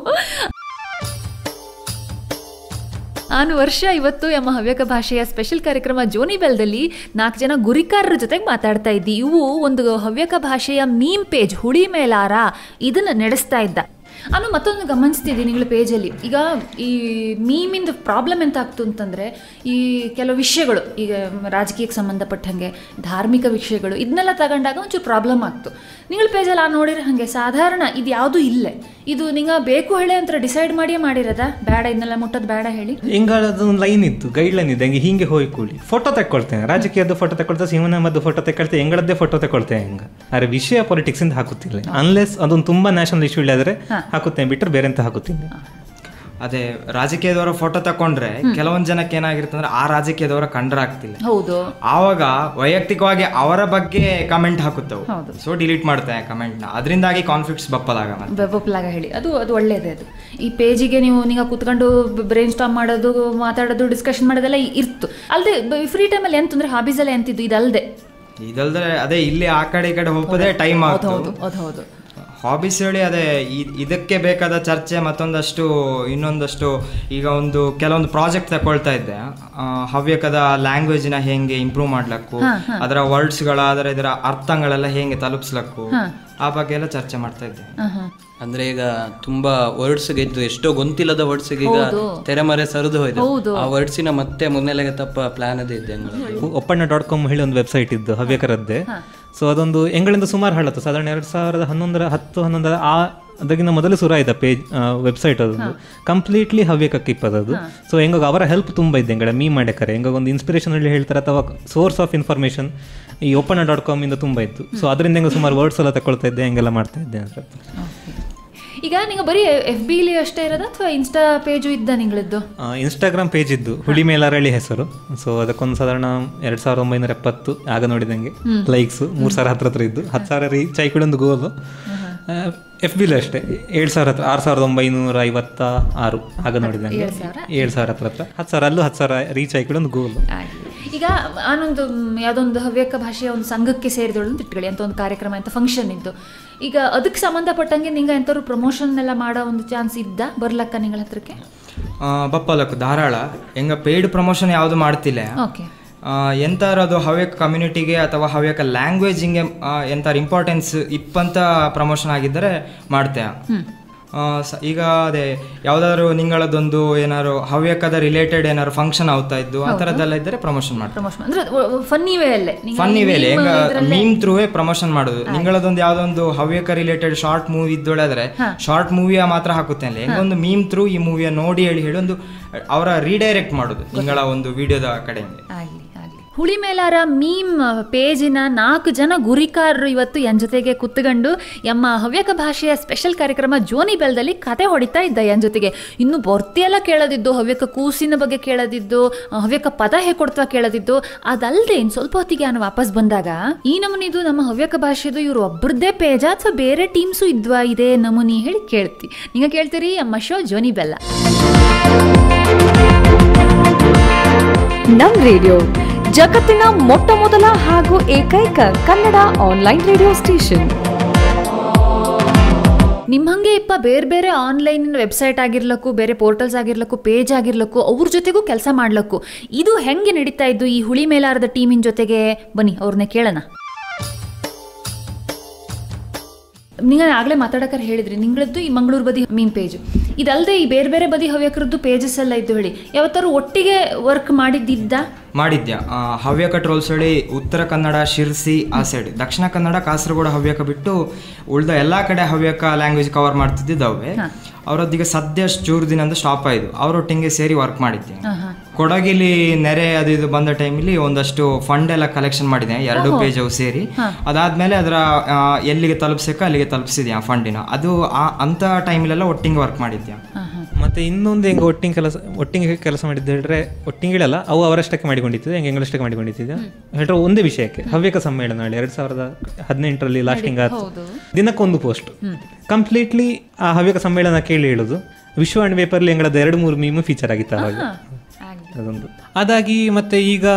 ನಾನು ವರ್ಷ ಇವತ್ತು ನಮ್ಮ ಹವ್ಯಕ ಭಾಷೆಯ ಸ್ಪೆಷಲ್ ಕಾರ್ಯಕ್ರಮ ಜೋನಿ ಬೆಲ್ದಲ್ಲಿ ನಾಲ್ಕು ಜನ ಗುರಿಕಾರರ ಜೊತೆಗೆ ಮಾತಾಡ್ತಾ ಇದ್ದಿ ಇವು ಒಂದು ಹವ್ಯಕ ಭಾಷೆಯ ಮೀಮ್ ಪೇಜ್ ಹುಳಿ ಮೇಲಾರ ಇದನ್ನು ನಡೆಸ್ತಾ ಇದ್ದ ನಾನು ಮತ್ತೊಂದು ಗಮನಿಸ್ತಿದ್ದೀನಿ ನಿಗಳ ಪೇಜಲ್ಲಿ ಈಗ ಈ ಮೀಮಿಂದ ಪ್ರಾಬ್ಲಮ್ ಎಂತ ಆಗ್ತು ಅಂತಂದರೆ ಈ ಕೆಲವು ವಿಷಯಗಳು ಈಗ ರಾಜಕೀಯಕ್ಕೆ ಸಂಬಂಧಪಟ್ಟಂಗೆ ಧಾರ್ಮಿಕ ವಿಷಯಗಳು ಇದನ್ನೆಲ್ಲ ತಗೊಂಡಾಗ ಒಂಚೂರು ಪ್ರಾಬ್ಲಮ್ ಆಗ್ತು ನಿಗಳ ಪೇಜಲ್ಲಿ ಆ ನೋಡಿದ್ರೆ ಹಾಗೆ ಸಾಧಾರಣ ಇದು ಯಾವುದೂ ಇಲ್ಲೇ ಇದು ನಿಂಗ ಬೇಕು ಹೇಳಿ ಅಂತ ಡಿಸೈಡ್ ಮಾಡಿಯೇ ಮಾಡಿರೋದ ಬೇಡ ಇದನ್ನೆಲ್ಲ ಮುಟ್ಟೋದು ಬೇಡ ಹೇಳಿ ಹಿಂಗಳದ್ದು ಒಂದು ಲೈನ್ ಇತ್ತು ಗೈಡ್ ಲೈನ್ ಇದೆ ಹಂಗೆ ಹಿಂಗೆ ಹೋಗಿ ಕೂಡಿ ಫೋಟೋ ತಗೊಳ್ತೇನೆ ರಾಜಕೀಯದ್ದು ಫೋಟೋ ತಗೊಳ್ತಾ ಶಿವನಮ್ಮದ್ದು ಫೋಟೋ ತಗೊಳ್ತೇನೆ ಎಂಗಳದ್ದೇ ಫೋಟೋ ತಗೊಳ್ತೇನೆ ಹೆಂಗ ಆದ್ರೆ ವಿಷಯ ಪಾಲಿಟಿಕ್ಸ್ ಇಂದ ಹಾಕುತ್ತಿಲ್ಲ ಅನ್ಲೆಸ್ ಅದೊಂದು ತುಂಬಾ ನ್ಯಾಷನಲ್ ಇಶ್ಯೂ ಇಲ್ಲದ್ರೆ ಹಾಕುತ್ತೇನೆ ಬಿಟ್ಟರೆ ಬೇರೆ ಎಂತ ಹಾಕುತ್ತಿಲ್ಲ ಅದೇ ರಾಜಕೀಯದವರ ಫೋಟೋ ತಕೊಂಡ್ರೆ ಕೆಲವೊಂದ್ ಜನಕ್ಕೆ ಏನಾಗಿರುತ್ತೆ ಅಂದ್ರೆ ಆ ರಾಜಕೀಯದವರ ಕಂಡ್ರ ಆಗ್ತಿಲ್ಲ ಹೌದು ಆವಾಗ ವೈಯಕ್ತಿಕವಾಗಿ ಅವರ ಬಗ್ಗೆ ಕಮೆಂಟ್ ಹಾಕುತ್ತವು ಹೌದು. ಸೊ ಡಿಲೀಟ್ ಮಾಡ್ತೇವೆ ಕಮೆಂಟ್ ನ ಅದರಿಂದಾಗಿ ಕಾನ್ಫ್ಲಿಕ್ಟ್ಸ್ ಬಪ್ಪಲಾಗ ಮತ್ತೆ ಬೆಬ್ಬಪ್ಲಾಗ ಹೇಳಿ ಅದು ಅದು ಒಳ್ಳೇದೇ ಅದು ಈ ಪೇಜಿಗೆ ನೀವು ನೀವು ಕೂತ್ಕೊಂಡು ಬ್ರೈನ್ ಸ್ಟಾಮ್ ಮಾಡೋದು ಮಾತಾಡೋದು ಡಿಸ್ಕಷನ್ ಮಾಡೋದೆಲ್ಲ ಇರ್ತು ಅಲ್ಲದೆ ಫ್ರೀ ಟೈಮಲ್ಲಿ ಎಂತಂದ್ರೆ ಹಾಬೀಸ್ ಎಲ್ಲ ಎಂತಿದ್ದು ಇದಲ್ಲದೆ ಇದಲ್ದ್ರೆ ಅದೇ ಇಲ್ಲಿ ಆ ಕಡೆ ಈ ಕಡೆ ಹೋಗೋದೇ ಟೈಮ್ ಹೌದು ಆಗ್ತದೆ ಹೌದು ಹೌದು ಹೌದು ಹಾಬೀಸ್ ಹೇಳಿ ಅದೇ ಇ- ಇದಕ್ಕೆ ಬೇಕಾದ ಚರ್ಚೆ ಮತ್ತೊಂದಷ್ಟು ಇನ್ನೊಂದಷ್ಟು ಈಗ ಒಂದು ಕೆಲವೊಂದು ಪ್ರಾಜೆಕ್ಟ್ ತಗೊಳ್ತಾ ಇದ್ದೆ ಆ, ಹವ್ಯಕದ ಲ್ಯಾಂಗ್ವೇಜಿನ ಹೆಂಗೆ ಇಂಪ್ರೂವ್ ಮಾಡ್ಲಕ್ಕು ಹಾ, ಹಾ. ಅದರ ವರ್ಡ್ಸ್ಗಳ ಅದರ ಇದರ ಅರ್ಥಗಳೆಲ್ಲ ಹೆಂಗೆ ತಲುಪಿಸ್ಲಕ್ಕು ಹಾ. ಆ ಬಗ್ಗೆ ಎಲ್ಲ ಚರ್ಚೆ ಮಾಡ್ತಾ ಇದ್ದೆ ಆಹಾ. ಅಂದ್ರೆ ಈಗ ತುಂಬಾ ವರ್ಡ್ಸ್ ಇದ್ದು ಎಷ್ಟೋ ಗೊಂತಿಲ್ಲದ ವರ್ಡ್ಸ್ ಈಗ ಹೌದು. ತೆರೆಮರೆ ಸರಿದು ಹೋಯ್ತು ಹೌದು. ಆ ವರ್ಡ್ಸಿನ ಮತ್ತೆ ಮುನ್ನೆಲೆಗೆ ತಪ್ಪ ಪ್ಲಾನ್ ಅದೇ ಇದೆ ಅಂಗಳದ್ದು. ಒಪ್ಪಣ್ಣ ಡಾಟ್ ಕಾಮ್ ಹೇಳಿ ಒಂದು ವೆಬ್ಸೈಟ್ ಇದ್ದು ಹವ್ಯಕರದ್ದೇ ಸೊ ಅದೊಂದು ಎಂಗಳಿಂದ ಸುಮಾರು ಹಳತ್ತು ಸಾಧಾರಣ ಎರಡು ಸಾವಿರದ ಹನ್ನೊಂದರ ಹತ್ತು ಹನ್ನೊಂದರ ಆ ಅದಕ್ಕಿಂತ ಮೊದಲು ಶುರು ಆಯ್ತ ಪೇಜ್ ವೆಬ್ಸೈಟ್ ಅದೊಂದು ಕಂಪ್ಲೀಟ್ಲಿ ಹವ್ಯಕಕ್ಕೆ ಇಪ್ಪದದು ಸೊ ಹೆಂಗಾಗ ಅವರ ಹೆಲ್ಪ್ ತುಂಬ ಇದೆ ಎಂಗಳ ಮೀ ಮಾಡಕರೆ ಹೆಂಗಾಗ ಒಂದು ಇನ್ಸ್ಪಿರೇಷನ್ ಹೇಳಿ ಹೇಳ್ತಾರೆ ಅಥವಾ ಸೋರ್ಸ್ ಆಫ್ ಇನ್ಫಾರ್ಮೇಷನ್ ಈ ಓಪನ್ ಡಾಟ್ ಕಾಮ್ ಇಂದ ತುಂಬ ಇತ್ತು ಸೊ ಅದರಿಂದ ಹೆಂಗ ಸುಮಾರು ವರ್ಡ್ಸ್ ಎಲ್ಲ ತಗೊಳ್ತಾ ಇದ್ದೆ ಹೆಂಗೆಲ್ಲ ಮಾಡ್ತಾ ಇದ್ದೆ ಅಂತ ಈಗ ನೀವು ಬರೀ ಎಫ್ ಬಿಲಿ ಅಷ್ಟೇ ಇರೋದಾ ಅಥವಾ ಇನ್ಸ್ಟಾ ಪೇಜು ಇದ್ದ ನಿಗಳದ್ದು ಇನ್ಸ್ಟಾಗ್ರಾಮ್ ಪೇಜ್ ಇದ್ದು ಹುಳಿ ಮೇಲಾರಳ್ಳಿ ಹೆಸರು ಸೊ ಅದಕ್ಕೊಂದು ಸಾಧಾರಣ ಎರಡು ಸಾವಿರದ ಒಂಬೈನೂರ ಎಪ್ಪತ್ತು ಆಗ ನೋಡಿದಂಗೆ ಲೈಕ್ಸ್ ಮೂರು ಸಾವಿರ ಹತ್ರ ಹತ್ರ ಇದ್ದು ಹತ್ತು ಸಾವಿರ ರೀಚ್ ಆಯ್ಕೊಂಡೊಂದು ಗೋಲು ಎಫ್ ಬಿಲ್ ಅಷ್ಟೇ ಏಳು ಸಾವಿರ ಹತ್ರ ಆರು ಸಾವಿರದ ಒಂಬೈನೂರ ಐವತ್ತ ಆರು ಆಗ ನೋಡಿದಂಗೆ ಏಳು ಸಾವಿರ? ಏಳು ಸಾವಿರ ಹತ್ರ ಹತ್ರ ಹತ್ತು ಸಾವಿರ ಅಲ್ಲೂ ಹತ್ತು ಸಾವಿರ ರೀಚ್ ಆಯ್ಕೊಂಡೊಂದು ಗೋಲು ಈಗ ನಾನೊಂದು ಮ್, ಯಾವುದೊಂದು ಹವ್ಯಕ ಭಾಷೆಯ ಒಂದು ಸಂಘಕ್ಕೆ ಸೇರಿದಳು ಅಂತ ಇಟ್ಕೊಳ್ಳಿ ಅಂತ ಒಂದು ಕಾರ್ಯಕ್ರಮ ಅಂತ ಫಂಕ್ಷನ್ ಇದ್ದು ಈಗ ಅದಕ್ಕೆ ಸಂಬಂಧಪಟ್ಟಂಗೆ ನಿಂಗೆ ಎಂಥವ್ರು ಪ್ರಮೋಷನ್ ಎಲ್ಲ ಮಾಡೋ ಒಂದು ಚಾನ್ಸ್ ಇದ್ದ ಬರ್ಲಕ್ಕ ನಿಗಳ ಹತ್ರಕ್ಕೆ ಆ, ಬಪ್ಪಲಕ್ಕು ಧಾರಾಳ ಹೆಂಗ ಪೇಯ್ಡ್ ಪ್ರಮೋಷನ್ ಯಾವುದು ಮಾಡ್ತಿಲ್ಲ ಓಕೆ ಎಂತಾರು ಅದು ಹವ್ಯಕ ಕಮ್ಯುನಿಟಿಗೆ ಅಥವಾ ಹವ್ಯಕ ಲ್ಯಾಂಗ್ವೇಜಿಂಗೆ ಎಂತಾರು ಇಂಪಾರ್ಟೆನ್ಸ್ ಇಪ್ಪಂತ ಪ್ರಮೋಷನ್ ಆಗಿದ್ದರೆ ಮಾಡ್ತೇವೆ ಆ, ಸ- ಈಗ ಅದೇ ಯಾವ್ದಾದ್ರು ನಿಂಗಳದೊಂದು ಏನಾರು ಹವ್ಯಕದ ರಿಲೇಟೆಡ್ ಏನಾರು ಫಂಕ್ಷನ್ ಆಗ್ತಾ ಇದ್ದು ಆ ಥರದ್ದೆಲ್ಲ ಇದ್ದರೆ ಪ್ರಮೋಷನ್ ಮಾಡ್ತೇವೆ ಪ್ರಮೋಷನ್ ಅಂದ್ರೆ ಫನ್ನಿ ವೇ ಅಲ್ಲೇ ನಿಂಗೆ ಫನ್ನಿ ವೇಲೆ meme ಹೆಂಗ ಇದ್ರಲ್ಲೇ- ಮೀಮ್ ಥ್ರೂವೇ ಪ್ರಮೋಷನ್ ಮಾಡೋದು ನಿಂಗಳದೊಂದು ಯಾವ್ದೊಂದು ಹವ್ಯಕ ರಿಲೇಟೆಡ್ ಶಾರ್ಟ್ ಮೂವಿ ಇದ್ದೊಳಾದ್ರೆ ಶಾರ್ಟ್ ಮೂವಿಯ ಮಾತ್ರ ಹಾಕುತ್ತೇನೆ ಹೆಂಗೊಂದು ಮೀಮ್ ಥ್ರೂ ಈ ಮೂವಿಯ ನೋಡಿ ಹೇಳಿ ಹೇಳಿ ಒಂದು ಅವರ ರೀಡೈರೆಕ್ಟ್ ಮಾಡೋದು ನಿಂಗಳ ಒಂದು ವಿಡಿಯೋದ ಕಡೆಯಿಂದ ಆಗ್ಲಿ ಆಗ್ಲಿ ಹುಳಿ ಮೇಲಾರ ಮೀಮ್ ಪೇಜಿನ ನಾಲ್ಕು ಜನ ಗುರಿಕಾರರು ಇವತ್ತು ಎನ್ ಜೊತೆಗೆ ಕುತ್ಕೊಂಡು ಎಮ್ಮ ಹವ್ಯಕ ಭಾಷೆಯ ಸ್ಪೆಷಲ್ ಕಾರ್ಯಕ್ರಮ ಜೋನಿ ಬೆಲ್ದಲ್ಲಿ ಕತೆ ಹೊಡಿತಾ ಇದ್ದ ಎನ್ ಜೊತೆಗೆ ಇನ್ನು ಬರ್ತಿಯೆಲ್ಲ ಕೇಳದಿದ್ದು ಹವ್ಯಕ ಕೂಸಿನ ಬಗ್ಗೆ ಕೇಳದಿದ್ದು ಆ, ಹವ್ಯಕ ಪದ ಹೇಳ್ಕೊಡ್ತಾ ಕೇಳದಿದ್ದು ಅದಲ್ಲದೆ ಇನ್ನು ಸ್ವಲ್ಪ ಹೊತ್ತಿಗೆ ನಾನು ವಾಪಸ್ ಬಂದಾಗ ಈ ನಮೂನಿದು ನಮ್ಮ ಹವ್ಯಕ ಭಾಷೆದು ಇವರು ಒಬ್ಬರದ್ದೇ ಪೇಜ ಅಥವಾ ಬೇರೆ ಟೀಮ್ಸು ಇದ್ವಾ ಇದೇ ನಮೂನಿ ಹೇಳಿ ಕೇಳ್ತಿ ನಿಂಗೆ ಕೇಳ್ತೀರಿ ಅಮ್ಮ ಶೋ ಜೋನಿ ಬೆಲ್ಲ ನಮ್ ರೇಡಿಯೋ ಜಗತ್ತಿನ ಮೊಟ್ಟ ಮೊದಲ ಹಾಗೂ ಏಕೈಕ ಕನ್ನಡ ಆನ್ಲೈನ್ ರೇಡಿಯೋ ಸ್ಟೇಷನ್ ನಿಮ್ಮಂಗೆ ಇಪ್ಪ ಬೇರೆ ಬೇರೆ ಆನ್ಲೈನ್ ವೆಬ್ಸೈಟ್ ಆಗಿರ್ಲಕ್ಕು ಬೇರೆ ಪೋರ್ಟಲ್ಸ್ ಆಗಿರ್ಲಕ್ಕು ಪೇಜ್ ಆಗಿರ್ಲಕ್ಕು ಅವ್ರ ಜೊತೆಗೂ ಕೆಲಸ ಮಾಡ್ಲಕ್ಕು ಇದು ಹೆಂಗೆ ನಡೀತಾ ಇದ್ದು ಈ ಹುಳಿ ಮೇಲಾರದ ಟೀಮಿನ ಜೊತೆಗೆ ಬನ್ನಿ ಅವ್ರನ್ನ ಕೇಳೋಣ ನೀವು ಆಗಲೇ ಮಾತಾಡೋಕೆ ಹೇಳಿದ್ರಿ ನಿಂಗಳದ್ದು ಈ ಮಂಗಳೂರು ಬದಿ ಮೀನ್ ಪೇಜ್ ಇದಲ್ಲದೆ ಈ ಬೇರೆ ಬೇರೆ ಬದಿ ಹವ್ಯಕರದ್ದು ಪೇಜಸ್ ಎಲ್ಲ ಇದ್ದು ಹೇಳಿ ಯಾವತ್ತಾರು ಒಟ್ಟಿಗೆ ವರ್ಕ್ ಮಾಡಿದ್ದಿದ್ದ ಮಾಡಿದ್ಯಾ ಆ, ಹವ್ಯಕ ಟ್ರೋಲ್ಸ್ ಹೇಳಿ ಉತ್ತರ ಕನ್ನಡ ಶಿರ್ಸಿ ಆ ಸೈಡ್ ದಕ್ಷಿಣ ಕನ್ನಡ ಕಾಸರಗೋಡು ಹವ್ಯಕ ಬಿಟ್ಟು ಉಳ್ದ ಎಲ್ಲಾ ಕಡೆ ಹವ್ಯಕ ಲ್ಯಾಂಗ್ವೇಜ್ ಕವರ್ ಮಾಡ್ತಿದ್ದಿದ್ದವೆ ಅವರೊಂದಿಗೆ ಸದ್ಯ ಚೂರು ದಿನ ಅಂತ ಸ್ಟಾಪ್ ಆಯ್ತು ಅವರೊಟ್ಟಿಗೆ ಸೇರಿ ವರ್ಕ್ ಮಾಡಿದ್ದೆ ಕೊಡಗಿಲಿ ನೆರೆ ಅದು ಇದು ಬಂದ ಟೈಮಲ್ಲಿ ಒಂದಷ್ಟು ಫಂಡ್ ಎಲ್ಲ ಕಲೆಕ್ಷನ್ ಮಾಡಿದೆ ಎರಡು ಓಹೋ. ಪೇಜ್ ಅವು ಸೇರಿ ಅದಾದ್ಮೇಲೆ ಅದರ ಆ, ಎಲ್ಲಿಗೆ ತಲುಪಿಸಕ್ಕೆ ಅಲ್ಲಿಗೆ ತಲುಪಿಸಿದ್ಯಾ ಫಂಡಿನ ಅದು ಆ ಅಂತ ಟೈಮಲ್ಲೆಲ್ಲ ಒಟ್ಟಿಗೆ ವರ್ಕ್ ಮಾಡಿದ್ಯಾ ಮತ್ತೆ ಇನ್ನೊಂದು ಹೆಂಗೆ ಒಟ್ಟಿಗೆ ಕೆಲಸ ಒಟ್ಟಿಗೆ ಕೆಲಸ ಮಾಡಿದ್ದು ಹೇಳಿದ್ರೆ ಒಟ್ಟಿಗೆ ಹೇಳಲ್ಲ ಅವು ಅವರಷ್ಟಕ್ಕೆ ಮಾಡಿಕೊಂಡಿದ್ದು ಹೆಂಗೆ ಎಂಗಳಷ್ಟಕ್ಕೆ ಮಾಡಿಕೊಂಡಿದ್ದು ಹೇಳಿದ್ರೆ ಒಂದೇ ವಿಷಯಕ್ಕೆ ಹವ್ಯಕ ಸಮ್ಮೇಳನ ಹೇಳಿ ಎರಡ್ ಸಾವಿರದ ಹದಿನೆಂಟರಲ್ಲಿ ಲಾಸ್ಟಿಂಗ್ ಆಯ್ತು ಹೌದು. ದಿನಕ್ಕೊಂದು ಪೋಸ್ಟ್ ಕಂಪ್ಲೀಟ್ಲಿ ಆ ಹವ್ಯಕ ಸಮ್ಮೇಳನ ಕೇಳಿ ಹೇಳುದು ವಿಶ್ವ ಪೇಪರ್ಲಿ ಎಂಗಳದ್ದು ಎರಡು ಮೂರು ಮೀಮು ಫೀಚರ್ ಆಗಿತ್ತು ಅವಾಗ ಅದೊಂದು ಅದಾಗಿ ಮತ್ತೆ ಈಗ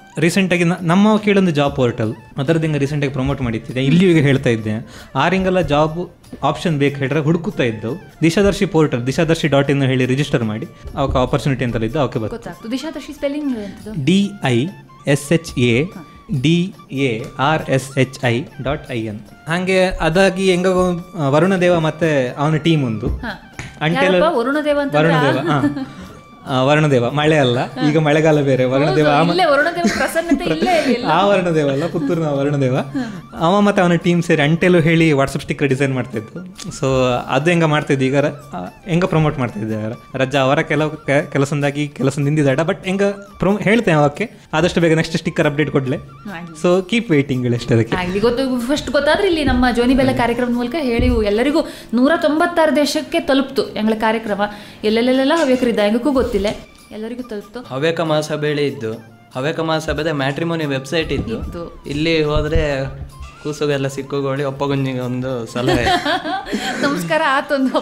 ರೀಸೆಂಟಾಗಿ ನಮ್ಮ ಕೇಳೊಂದು ಜಾಬ್ ಪೋರ್ಟಲ್ ಅದರದ್ದು ಹಿಂಗೆ ರೀಸೆಂಟಾಗಿ ಪ್ರಮೋಟ್ ಮಾಡಿದ್ದೆ ಇಲ್ಲಿ ಈಗ ಹೇಳ್ತಾ ಇದ್ದೆ ಆರಿಂಗೆಲ್ಲ ಜಾಬ್ ಆಪ್ಷನ್ ಬೇಕು ಹೇಳಿದ್ರೆ ಹುಡುಕುತ್ತಾ ಇದ್ದವು ದಿಶಾದರ್ಶಿ ಪೋರ್ಟಲ್ ದಿಶಾದರ್ಶಿ ಡಾಟ್ ಇನ್ ಹೇಳಿ ರಿಜಿಸ್ಟರ್ ಮಾಡಿ ಅವಕ್ಕೆ ಆಪರ್ಚುನಿಟಿ ಅಂತಲ್ಲ ಇದ್ದು ಅವಕ್ಕೆ ಬರ್ತದೆ ಗೊತ್ತಾಗ್ತು ದಿಶಾದರ್ಶಿ ಸ್ಪೆಲ್ಲಿಂಗ್ ಎಂತದು D I S H A D A R S H I dot I N ಹಾಗೆ ಅದಾಗಿ ಹೆಂಗ ವರುಣದೇವ ಮತ್ತೆ ಅವನ ಟೀಮ್ ಒಂದು ಹಾ. ಅಂಟೆಲ್ ಯಾರಪ್ಪ? ವರುಣದೇವ ಅಂತಂದ್ರ? ವರುಣದೇವ ಹಾ. ಆ, ವರುಣದೇವ ಮಳೆ ಅಲ್ಲ ಈಗ ಮಳೆಗಾಲ ಬೇರೆ ವರುಣದೇವ ಆ ಮ- ಇಲ್ಲೇ ವರುಣದೇವ ಪ್ರಸನ್ನತೆ ಇಲ್ಲೇ ಇಲ್ಲ ಆ ವರುಣದೇವ ಅಲ್ಲ ಪುತ್ತೂರಿನ ವರುಣದೇವ ಅವ ಮತ್ತೆ ಅವನ ಟೀಮ್ ಸೇರಿ ಅಂಟೆಲು ಹೇಳಿ ವಾಟ್ಸಪ್ ಸ್ಟಿಕ್ಕರ್ ಡಿಸೈನ್ ಮಾಡ್ತಿದ್ದು ಸೊ ಅದು ಹೆಂಗ ಮಾಡ್ತಿದ್ದು ಈಗ ರ- ಆ, ಹೆಂಗ ಪ್ರಮೋಟ್ ಮಾಡ್ತಿದ್ದಾರೆ ರಜಾ ಅವರ ಕೆಲವು ಕೆ- ಕೆಲಸದಿಂದಾಗಿ ಕೆಲಸ ನಿಂದಿದ್ದಾಡ ಬಟ್ ಹೆಂಗ ಪ್ರೊ ಹೇಳ್ತೇನೆ ಅವಕ್ಕೆ ಆದಷ್ಟು ಬೇಗ ನೆಕ್ಸ್ಟ್ ಸ್ಟಿಕ್ಕರ್ ಅಪ್ಡೇಟ್ ಕೊಡ್ಲೆ ಸೊ ಕೀಪ್ ವೇಟಿಂಗ್ ಎಷ್ಟು ಅದಕ್ಕೆ ಆಗ್ಲಿ ಗೊತ್ತು ಫಸ್ಟ್ ಗೊತ್ತಾದ್ರೆ ಇಲ್ಲಿ ನಮ್ಮ ಜೋನಿ ಬೆಲ್ಲ ಕಾರ್ಯಕ್ರಮದ ಮೂಲಕ ಹೇಳಿ ಎಲ್ಲರಿಗೂ ನೂರ ತೊಂಬತ್ತಾರು ದೇಶಕ್ಕೆ ತಲುಪ್ತು ಎಂಗಳ ಕಾರ್ಯಕ್ರಮ ಎಲ್ಲೆಲ್ಲೆಲ್ಲ ಹವ್ಯಕರಿದ್ದ ಹೆಂಗಕ್ಕೂ ಗೊತ್ತಿಲ್ಲ ಎಲ್ಲರಿಗೂ ತಲುಪ್ತು ಹವ್ಯಕ ಮಹಾಸಭೆಯಲ್ಲಿ ಇದ್ದು ಹವ್ಯಕ ಮಹಾಸಭೆದ ಮ್ಯಾಟ್ರಿಮೋನಿ ವೆಬ್ಸೈಟ್ ಇದ್ದು ಇತ್ತು. ಇಲ್ಲಿ ಹೋದ್ರೆ ಕೂಸುಗೆಲ್ಲ ಸಿಕ್ಕುಗೋಳಿ ಒಪ್ಪಗುಂಜಿಗೆ ಒಂದು ಸಲಹೆ ನಮಸ್ಕಾರ ಆತೊಂದು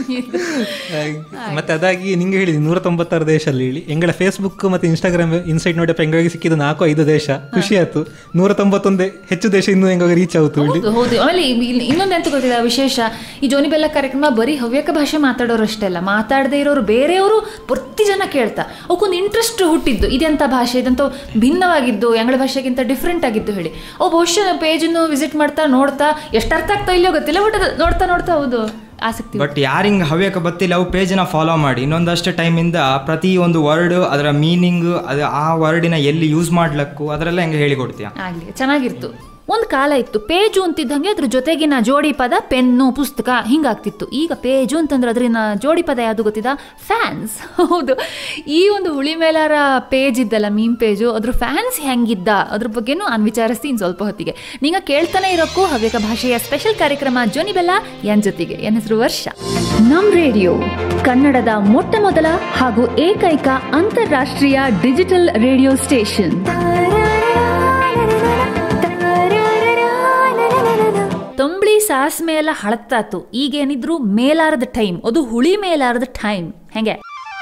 ಮತ್ತೆ ಅದಾಗಿ ನಿಂಗೆ ಹೇಳಿದ್ದೀನಿ ನೂರ ತೊಂಬತ್ತಾರು ದೇಶ ಅಲ್ಲಿ ಹೇಳಿ ಎಂಗಳ ಫೇಸ್ಬುಕ್ ಮತ್ತೆ ಇನ್ಸ್ಟಾಗ್ರಾಮ್ ಇನ್ಸೈಟ್ ನೋಡಿ ಹೆಂಗಾಗಿ ಸಿಕ್ಕಿದ್ದು ನಾಲ್ಕು ಐದು ದೇಶ ಖುಷಿ ಆಯ್ತು ನೂರ ತೊಂಬತ್ತೊಂದೇ ಹೆಚ್ಚು ದೇಶ ಇನ್ನೂ ಹೆಂಗಾಗಿ ರೀಚ್ ಆಯ್ತು ಇಲ್ಲಿ ಹೌದು ಹೌದು ಆಮೇಲೆ ಇಲ್ಲಿ ಇನ್ನೊಂದು ಎಂತ ಗೊತ್ತಿಲ್ಲ ವಿಶೇಷ ಈ ಜೋನಿ ಬೆಲ್ಲ ಕಾರ್ಯಕ್ರಮ ಬರೀ ಹವ್ಯಕ ಭಾಷೆ ಮಾತಾಡೋರು ಅಷ್ಟೇ ಅಲ್ಲ ಮಾತಾಡದೇ ಇರೋರು ಬೇರೆಯವರು ಪ್ರತಿ ಜನ ಕೇಳ್ತಾ ಅವಕ್ಕೊಂದು ಇಂಟ್ರೆಸ್ಟ್ ಹುಟ್ಟಿದ್ದು ಇದೆಂಥ ಭಾಷೆ ಇದಂತ ಭಿನ್ನವಾಗಿದ್ದು ಎಂಗಳ ಭಾಷೆಗಿಂತ ಡಿಫ್ರೆಂಟ್ ಆಗಿದ್ದು ಹೇಳಿ ಓ ಬಹುಶಃ ಪೇಜನ್ನು ವಿಸಿಟ್ ಮಾಡ್ತಾ ನೋಡ್ತಾ ಎಷ್ಟು ಅರ್ಥ ಆಗ್ತಾ ಇಲ್ಲೋ ಗೊತ್ತಿಲ್ಲ ಬಟ್ ನೋಡ್ತಾ ನೋಡ್ತಾ ಹೌದು ಆಸಕ್ತಿ ಬಟ್ ಯಾರಿಂಗ್ ಹವ್ಯಕ ಗೊತ್ತಿಲ್ಲ ಅವು ಪೇಜನ್ನ ಫಾಲೋ ಮಾಡಿ ಇನ್ನೊಂದಷ್ಟು ಟೈಮಿಂದ ಪ್ರತಿ ಒಂದು ವರ್ಡ್ ಅದರ ಮೀನಿಂಗ್ ಅದು ಆ ವರ್ಡಿನ ಎಲ್ಲಿ ಯೂಸ್ ಮಾಡ್ಲಕ್ಕು ಅದರೆಲ್ಲ ಹೆಂಗೆ ಹೇಳಿಕೊಡ್ತೀಯ ಆಗ್ಲಿ ಚೆನ್ನಾಗಿರ್ತು ಒಂದು ಕಾಲ ಇತ್ತು ಪೇಜು ಅಂತಿದ್ದಂಗೆ ಅದ್ರ ಜೊತೆಗಿನ ಜೋಡಿ ಪದ ಪೆನ್ನು ಪುಸ್ತಕ ಹಿಂಗಾಗ್ತಿತ್ತು ಈಗ ಪೇಜು ಅಂತಂದ್ರೆ ಅದ್ರಿನ ಜೋಡಿ ಪದ ಯಾವುದು ಗೊತ್ತಿದ ಫ್ಯಾನ್ಸ್ ಹೌದು ಈ ಒಂದು ಹುಳಿ ಮೇಲಾರ ಪೇಜ್ ಇದ್ದಲ್ಲ ಮೀಮ್ ಪೇಜು ಅದ್ರ ಫ್ಯಾನ್ಸ್ ಹೆಂಗಿದ್ದ ಅದ್ರ ಬಗ್ಗೆನೂ ನಾನು ವಿಚಾರಿಸ್ತೀನಿ ಸ್ವಲ್ಪ ಹೊತ್ತಿಗೆ ನೀಗ ಕೇಳ್ತಾನೆ ಇರೋಕ್ಕೂ ಹವ್ಯಕ ಭಾಷೆಯ ಸ್ಪೆಷಲ್ ಕಾರ್ಯಕ್ರಮ ಜೋನಿ ಬೆಲ್ಲ ಎನ್ ಜೊತೆಗೆ ಎನ್ ಹೆಸರು ವರ್ಷ ನಮ್ ರೇಡಿಯೋ ಕನ್ನಡದ ಮೊಟ್ಟ ಮೊದಲ ಹಾಗೂ ಏಕೈಕ ಅಂತಾರಾಷ್ಟ್ರೀಯ ಡಿಜಿಟಲ್ ರೇಡಿಯೋ ಸ್ಟೇಷನ್ ತಂಬಳಿ ಸಾಸ್ಮೆ ಎಲ್ಲ ಹಳತ್ತಾತು ಈಗೇನಿದ್ರು ಮೇಲಾರದ ಟೈಮ್ ಅದು ಹುಳಿ ಮೇಲಾರದ ಟೈಮ್ ಹೆಂಗೆ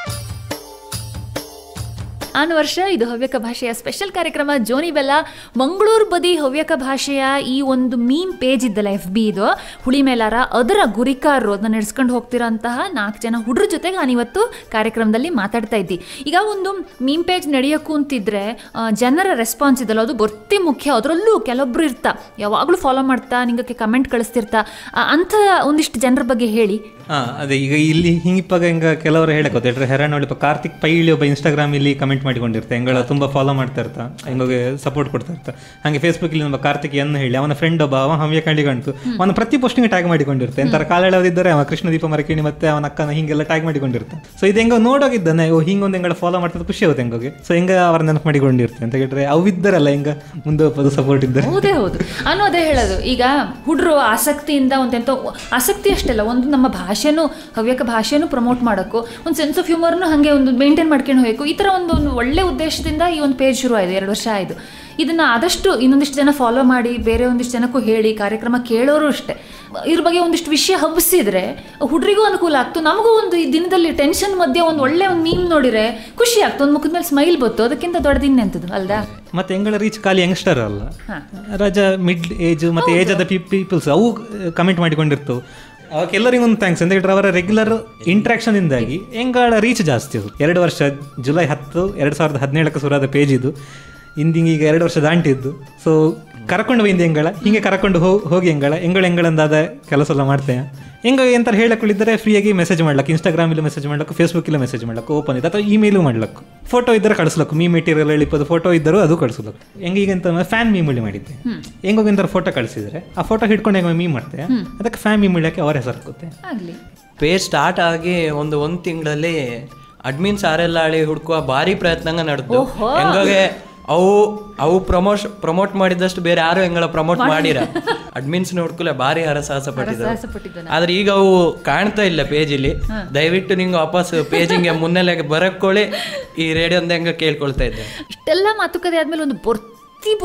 ಆನ್ ವರ್ಷ ಇದು ಹವ್ಯಕ ಭಾಷೆಯ ಸ್ಪೆಷಲ್ ಕಾರ್ಯಕ್ರಮ ಜೋನಿ ಬೆಲ್ಲ ಮಂಗಳೂರು ಬದಿ ಹವ್ಯಕ ಭಾಷೆಯ ಈ ಒಂದು ಮೀಮ್ ಪೇಜ್ ಇದ್ದಲ್ಲ ಎಫ್ ಬಿ ಇದು ಹುಳಿ ಮೇಲಾರ ಅದರ ಗುರಿಕಾರರು ಅದನ್ನ ನಡೆಸ್ಕೊಂಡು ಹೋಗ್ತಿರೋಂತಹ ನಾಲ್ಕು ಜನ ಹುಡುಗ್ರ ಜೊತೆಗೆ ನಾನು ಇವತ್ತು ಕಾರ್ಯಕ್ರಮದಲ್ಲಿ ಮಾತಾಡ್ತಾ ಇದ್ದಿ ಈಗ ಒಂದು ಮೀಮ್ ಪೇಜ್ ನಡೆಯೋಕ್ಕೂ ಅಂತಿದ್ರೆ ಆ, ಜನರ ರೆಸ್ಪಾನ್ಸ್ ಇದಲ್ಲ ಅದು ಬರ್ತಿ ಮುಖ್ಯ ಅದರಲ್ಲೂ ಕೆಲವೊಬ್ರು ಇರ್ತಾ ಯಾವಾಗಲೂ ಫಾಲೋ ಮಾಡ್ತಾ ನಿಂಗಕ್ಕೆ ಕಮೆಂಟ್ ಕಳಿಸ್ತಿರ್ತಾ ಆ, ಅಂಥ ಒಂದಿಷ್ಟು ಜನರ ಬಗ್ಗೆ ಹೇಳಿ ಹಾ ಅದೇ ಈಗ ಇಲ್ಲಿ ಹಿಂಗಿಪ್ಪಾಗ ಹಿಂಗ ಕೆಲವರು ಹೇಳಕ್ ಗೊತ್ತಿಟ್ರೆ ಹೆರಾಣ್ ಒಳ್ಳೆ ಕಾರ್ತಿಕ್ ಪೈಳಿ ಒಬ್ಬ ಇನ್ಸ್ಟಾಗ್ರಾಮ್ ಇಲ್ಲಿ ಕಮೆಂಟ್ ಮಾಡಿಕೊಂಡಿರ್ತೆ ಹೆಂಗಳ ತುಂಬಾ ಫಾಲೋ ಮಾಡ್ತಾ ಇರ್ತಾ ಹೆಂಗೋಗೆ ಸಪೋರ್ಟ್ ಕೊಡ್ತಾ ಇರ್ತಾ ಹಾಗೆ ಫೇಸ್ಬುಕ್ ಇಲ್ಲಿ ನಮ್ಮ ಕಾರ್ತಿಕ್ ಎನ್ ಹೇಳಿ ಅವನ ಫ್ರೆಂಡ್ ಒಬ್ಬ ಅವ ಹವ್ಯ ಕಂಡಿಗಂಟು ಅವನ ಪ್ರತಿ ಪೋಸ್ಟಿಂಗ್ ಟ್ಯಾಗ್ ಮಾಡಿಕೊಂಡಿರ್ತೆ ಎಂತರ ಕಾಲೆಳದಿದ್ದರೆ ಅವ ಕೃಷ್ಣದೀಪ ಮರಕಿಣಿ ಮತ್ತೆ ಅವನ ಅಕ್ಕನ ಹಿಂಗೆಲ್ಲ ಟ್ಯಾಗ್ ಮಾಡಿಕೊಂಡಿರ್ತೆ ಸೊ ಇದು ಹೆಂಗೋ ನೋಡೋಗಿದ್ದಾನೆ ಓ ಹಿಂಗೊಂದು ಹೆಂಗಳ ಫಾಲೋ ಮಾಡ್ತಿದ್ದು ಖುಷಿ ಆಗುತ್ತೆ ಹೆಂಗೋಗೆ ಸೊ ಹೆಂಗ ಅವ್ರ ನೆನಪು ಮಾಡಿಕೊಂಡಿರ್ತೆ ಅಂತ ಹೇಳಿದ್ರೆ ಅವು ಇದ್ದಾರಲ್ಲ ಹೆಂಗ ಮುಂದೆ ಒಪ್ಪದು ಸಪೋರ್ಟ್ ಇದ್ದಾರೆ ಹೌದೇ ಹೌದು ಅನ್ನೋ ಅದೇ ಹೇಳೋದು ಈಗ ಹುಡ್ರು ಆಸಕ್ತಿಯಿಂದ ಒಂದೆಂತ ಆಸಕ್ತಿ ಅಷ್ಟೆಲ್ಲ ಒಂದು ನಮ್ಮ ಭಾಷೆನೂ ಹವ್ಯಕ ಭಾಷೆನೂ ಪ್ರಮೋಟ್ ಮಾಡೋಕ್ಕೂ ಒಂದು ಸೆನ್ಸ್ ಆಫ್ ಹ್ಯೂಮರ್ನು ಹಾಗೆ ಒಂದು ಮೇಂಟೈನ್ ಮಾಡ್ಕೊಂಡು ಹೋಗಬೇಕು ಈ ಥರ ಒಂದು ಒಂದು ಒಳ್ಳೆ ಉದ್ದೇಶದಿಂದ ಈ ಒಂದು ಪೇಜ್ ಶುರು ಆಯಿತು ಎರಡು ವರ್ಷ ಆಯಿತು ಇದನ್ನು ಆದಷ್ಟು ಇನ್ನೊಂದಿಷ್ಟು ಜನ ಫಾಲೋ ಮಾಡಿ ಬೇರೆ ಒಂದಿಷ್ಟು ಜನಕ್ಕೂ ಹೇಳಿ ಕಾರ್ಯಕ್ರಮ ಕೇಳೋರು ಅಷ್ಟೇ ಇದ್ರ ಬಗ್ಗೆ ಒಂದಿಷ್ಟು ವಿಷಯ ಹಬ್ಬಿಸಿದ್ರೆ ಹುಡ್ರಿಗೂ ಅನುಕೂಲ ಆಗ್ತು ನಮಗೂ ಒಂದು ಈ ದಿನದಲ್ಲಿ ಟೆನ್ಷನ್ ಮಧ್ಯೆ ಒಂದು ಒಳ್ಳೆ ಒಂದು ಮೀಮ್ ನೋಡಿದ್ರೆ ಖುಷಿ ಆಗ್ತು ಒಂದು ಮುಖದ ಮೇಲೆ ಸ್ಮೈಲ್ ಬತ್ತು ಅದಕ್ಕಿಂತ ದೊಡ್ಡದಿನ್ನೆಂತದ್ದು ಅಲ್ದಾ ಮತ್ತೆ ಹೆಂಗಳ ರೀಚ್ ಖಾಲಿ ಯಂಗ್ಸ್ಟರ್ ಅಲ್ಲ ಹಾ. ರಾಜ ಮಿಡ್ ಏಜ್ ಮತ್ತೆ ಏಜ್ ಆದ ಪೀಪಲ್ಸ್ ಅವು ಕಮೆಂಟ್ ಮಾಡಿಕೊಂಡಿರ್ತವು ಅವಕ್ಕೆಲ್ಲರಿಗೂ ಒಂದು ಥ್ಯಾಂಕ್ಸ್ ಅಂತ ಹೇಳಿದ್ರೆ ಅವರ ರೆಗ್ಯುಲರ್ ಇಂಟ್ರಾಕ್ಷನ್ ಇಂದಾಗಿ ಹೆಂಗಳ ರೀಚ್ ಜಾಸ್ತಿ ಅದು ಎರಡು ವರ್ಷ ಜುಲೈ ಹತ್ತು ಎರಡು ಸಾವಿರದ ಹದಿನೇಳಕ್ಕೆ ಶುರುವಾದ ಪೇಜ್ ಇದು ಇಂದಿಂಗ ಈಗ ಎರಡು ವರ್ಷ ದಾಂಟಿದ್ದು ಸೊ ಕರ್ಕೊಂಡು ಬಂದು ಹೆಂಗಳ ಹಿಂಗೆ ಕರ್ಕೊಂಡು ಹೋ ಹೋಗಿ ಹೆಂಗಳ ಹೆಂಗಳ ಹೆಂಗಳಂದಾದ ಕೆಲಸ ಎಲ್ಲ ಮಾಡ್ತೇನೆ ಹೆಂಗ ಎಂತ ಹೇಳಕ್ಕಿದ್ರೆ ಫ್ರೀಯಾಗಿ ಮೆಸೇಜ್ ಮಾಡ್ಲಕ್ಕೆ ಇನ್ಸ್ಟಾಗ್ರಾಮಲ್ಲಿ ಮೆಸೇಜ್ ಮಾಡ್ಲಕ್ಕೆ ಫೇಸ್ಬುಕ್ಕಲ್ಲಿ ಮೆಸೇಜ್ ಮಾಡ್ಲಕ್ಕೆ ಓಪನ್ ಇದೆ ಅಥವಾ ಇಮೇಲು ಮಾಡ್ಲಕ್ಕೆ ಫೋಟೋ ಇದ್ದರೆ ಕಳಿಸ್ಲಕ್ಕು ಮೀ ಮೆಟೀರಿಯಲ್ ಎಳಿಪದು ಫೋಟೋ ಇದ್ದರೂ ಅದು ಕಳಿಸ್ಲಕ್ಕು ಹೆಂಗೆ ಈಗ ಅಂತ ಫ್ಯಾನ್ ಮೀಮುಳಿ ಮಾಡಿದ್ದೆ ಹೆಂಗೋಗಿ ಎಂತ ಫೋಟೋ ಕಳಿಸಿದ್ರೆ ಆ ಫೋಟೋ ಹಿಡ್ಕೊಂಡು ಹೆಂಗೆ ಮೀ ಮಾಡ್ತೆ ಅದಕ್ಕೆ ಫ್ಯಾನ್ ಮೀಮುಳಿಯಕ್ಕೆ ಅವರ ಹೆಸರು ಹಾಕುತ್ತೆ ಆಗಲಿ ಪೇಜ್ ಸ್ಟಾರ್ಟ್ ಆಗಿ ಒಂದು ಒಂದು ತಿಂಗಳಲ್ಲಿ ಅಡ್ಮಿನ್ಸ್ ಆರೆಲ್ಲ ಆಳಿ ಹುಡುಕುವ ಭಾರಿ ಪ್ರಯತ್ನ ನಡೆದು ಓಹೋ. ಹೆಂಗಾಗಿ ಅವು ಅವು ಪ್ರಮೋಷ್ ಪ್ರಮೋಟ್ ಮಾಡಿದಷ್ಟು ಬೇರೆ ಯಾರು ಹೆಂಗಳ ಪ್ರಮೋಟ್ ಮಾಡಿರ ಅಡ್ಮಿನ್ಸ್ ಹುಡ್ಕುಲೆ ಭಾರಿ ಹರಸಾಹಸ ಪಟ್ಟಿದ್ರು ಹರಸಾಹಸ ಪಟ್ಟಿದ್ದು ನಾನು. ಆದ್ರೆ ಈಗ ಅವು ಕಾಣ್ತಾ ಇಲ್ಲ ಪೇಜಲ್ಲಿ ದಯವಿಟ್ಟು ನಿಂಗೆ ವಾಪಸ್ ಪೇಜಿಂಗೆ ಮುನ್ನೆಲೆಗೆ ಬರಕ್ಕೊಳ್ಳಿ ಈ ರೇಡಿಯೋದ ಹೆಂಗ ಕೇಳ್ಕೊಳ್ತಾ ಇದ್ದೆ ಇಷ್ಟೆಲ್ಲ ಮಾತುಕತೆ ಆದ್ಮೇಲೆ ಒಂದು ಬರ್ತಿ ಬರ್ತಿ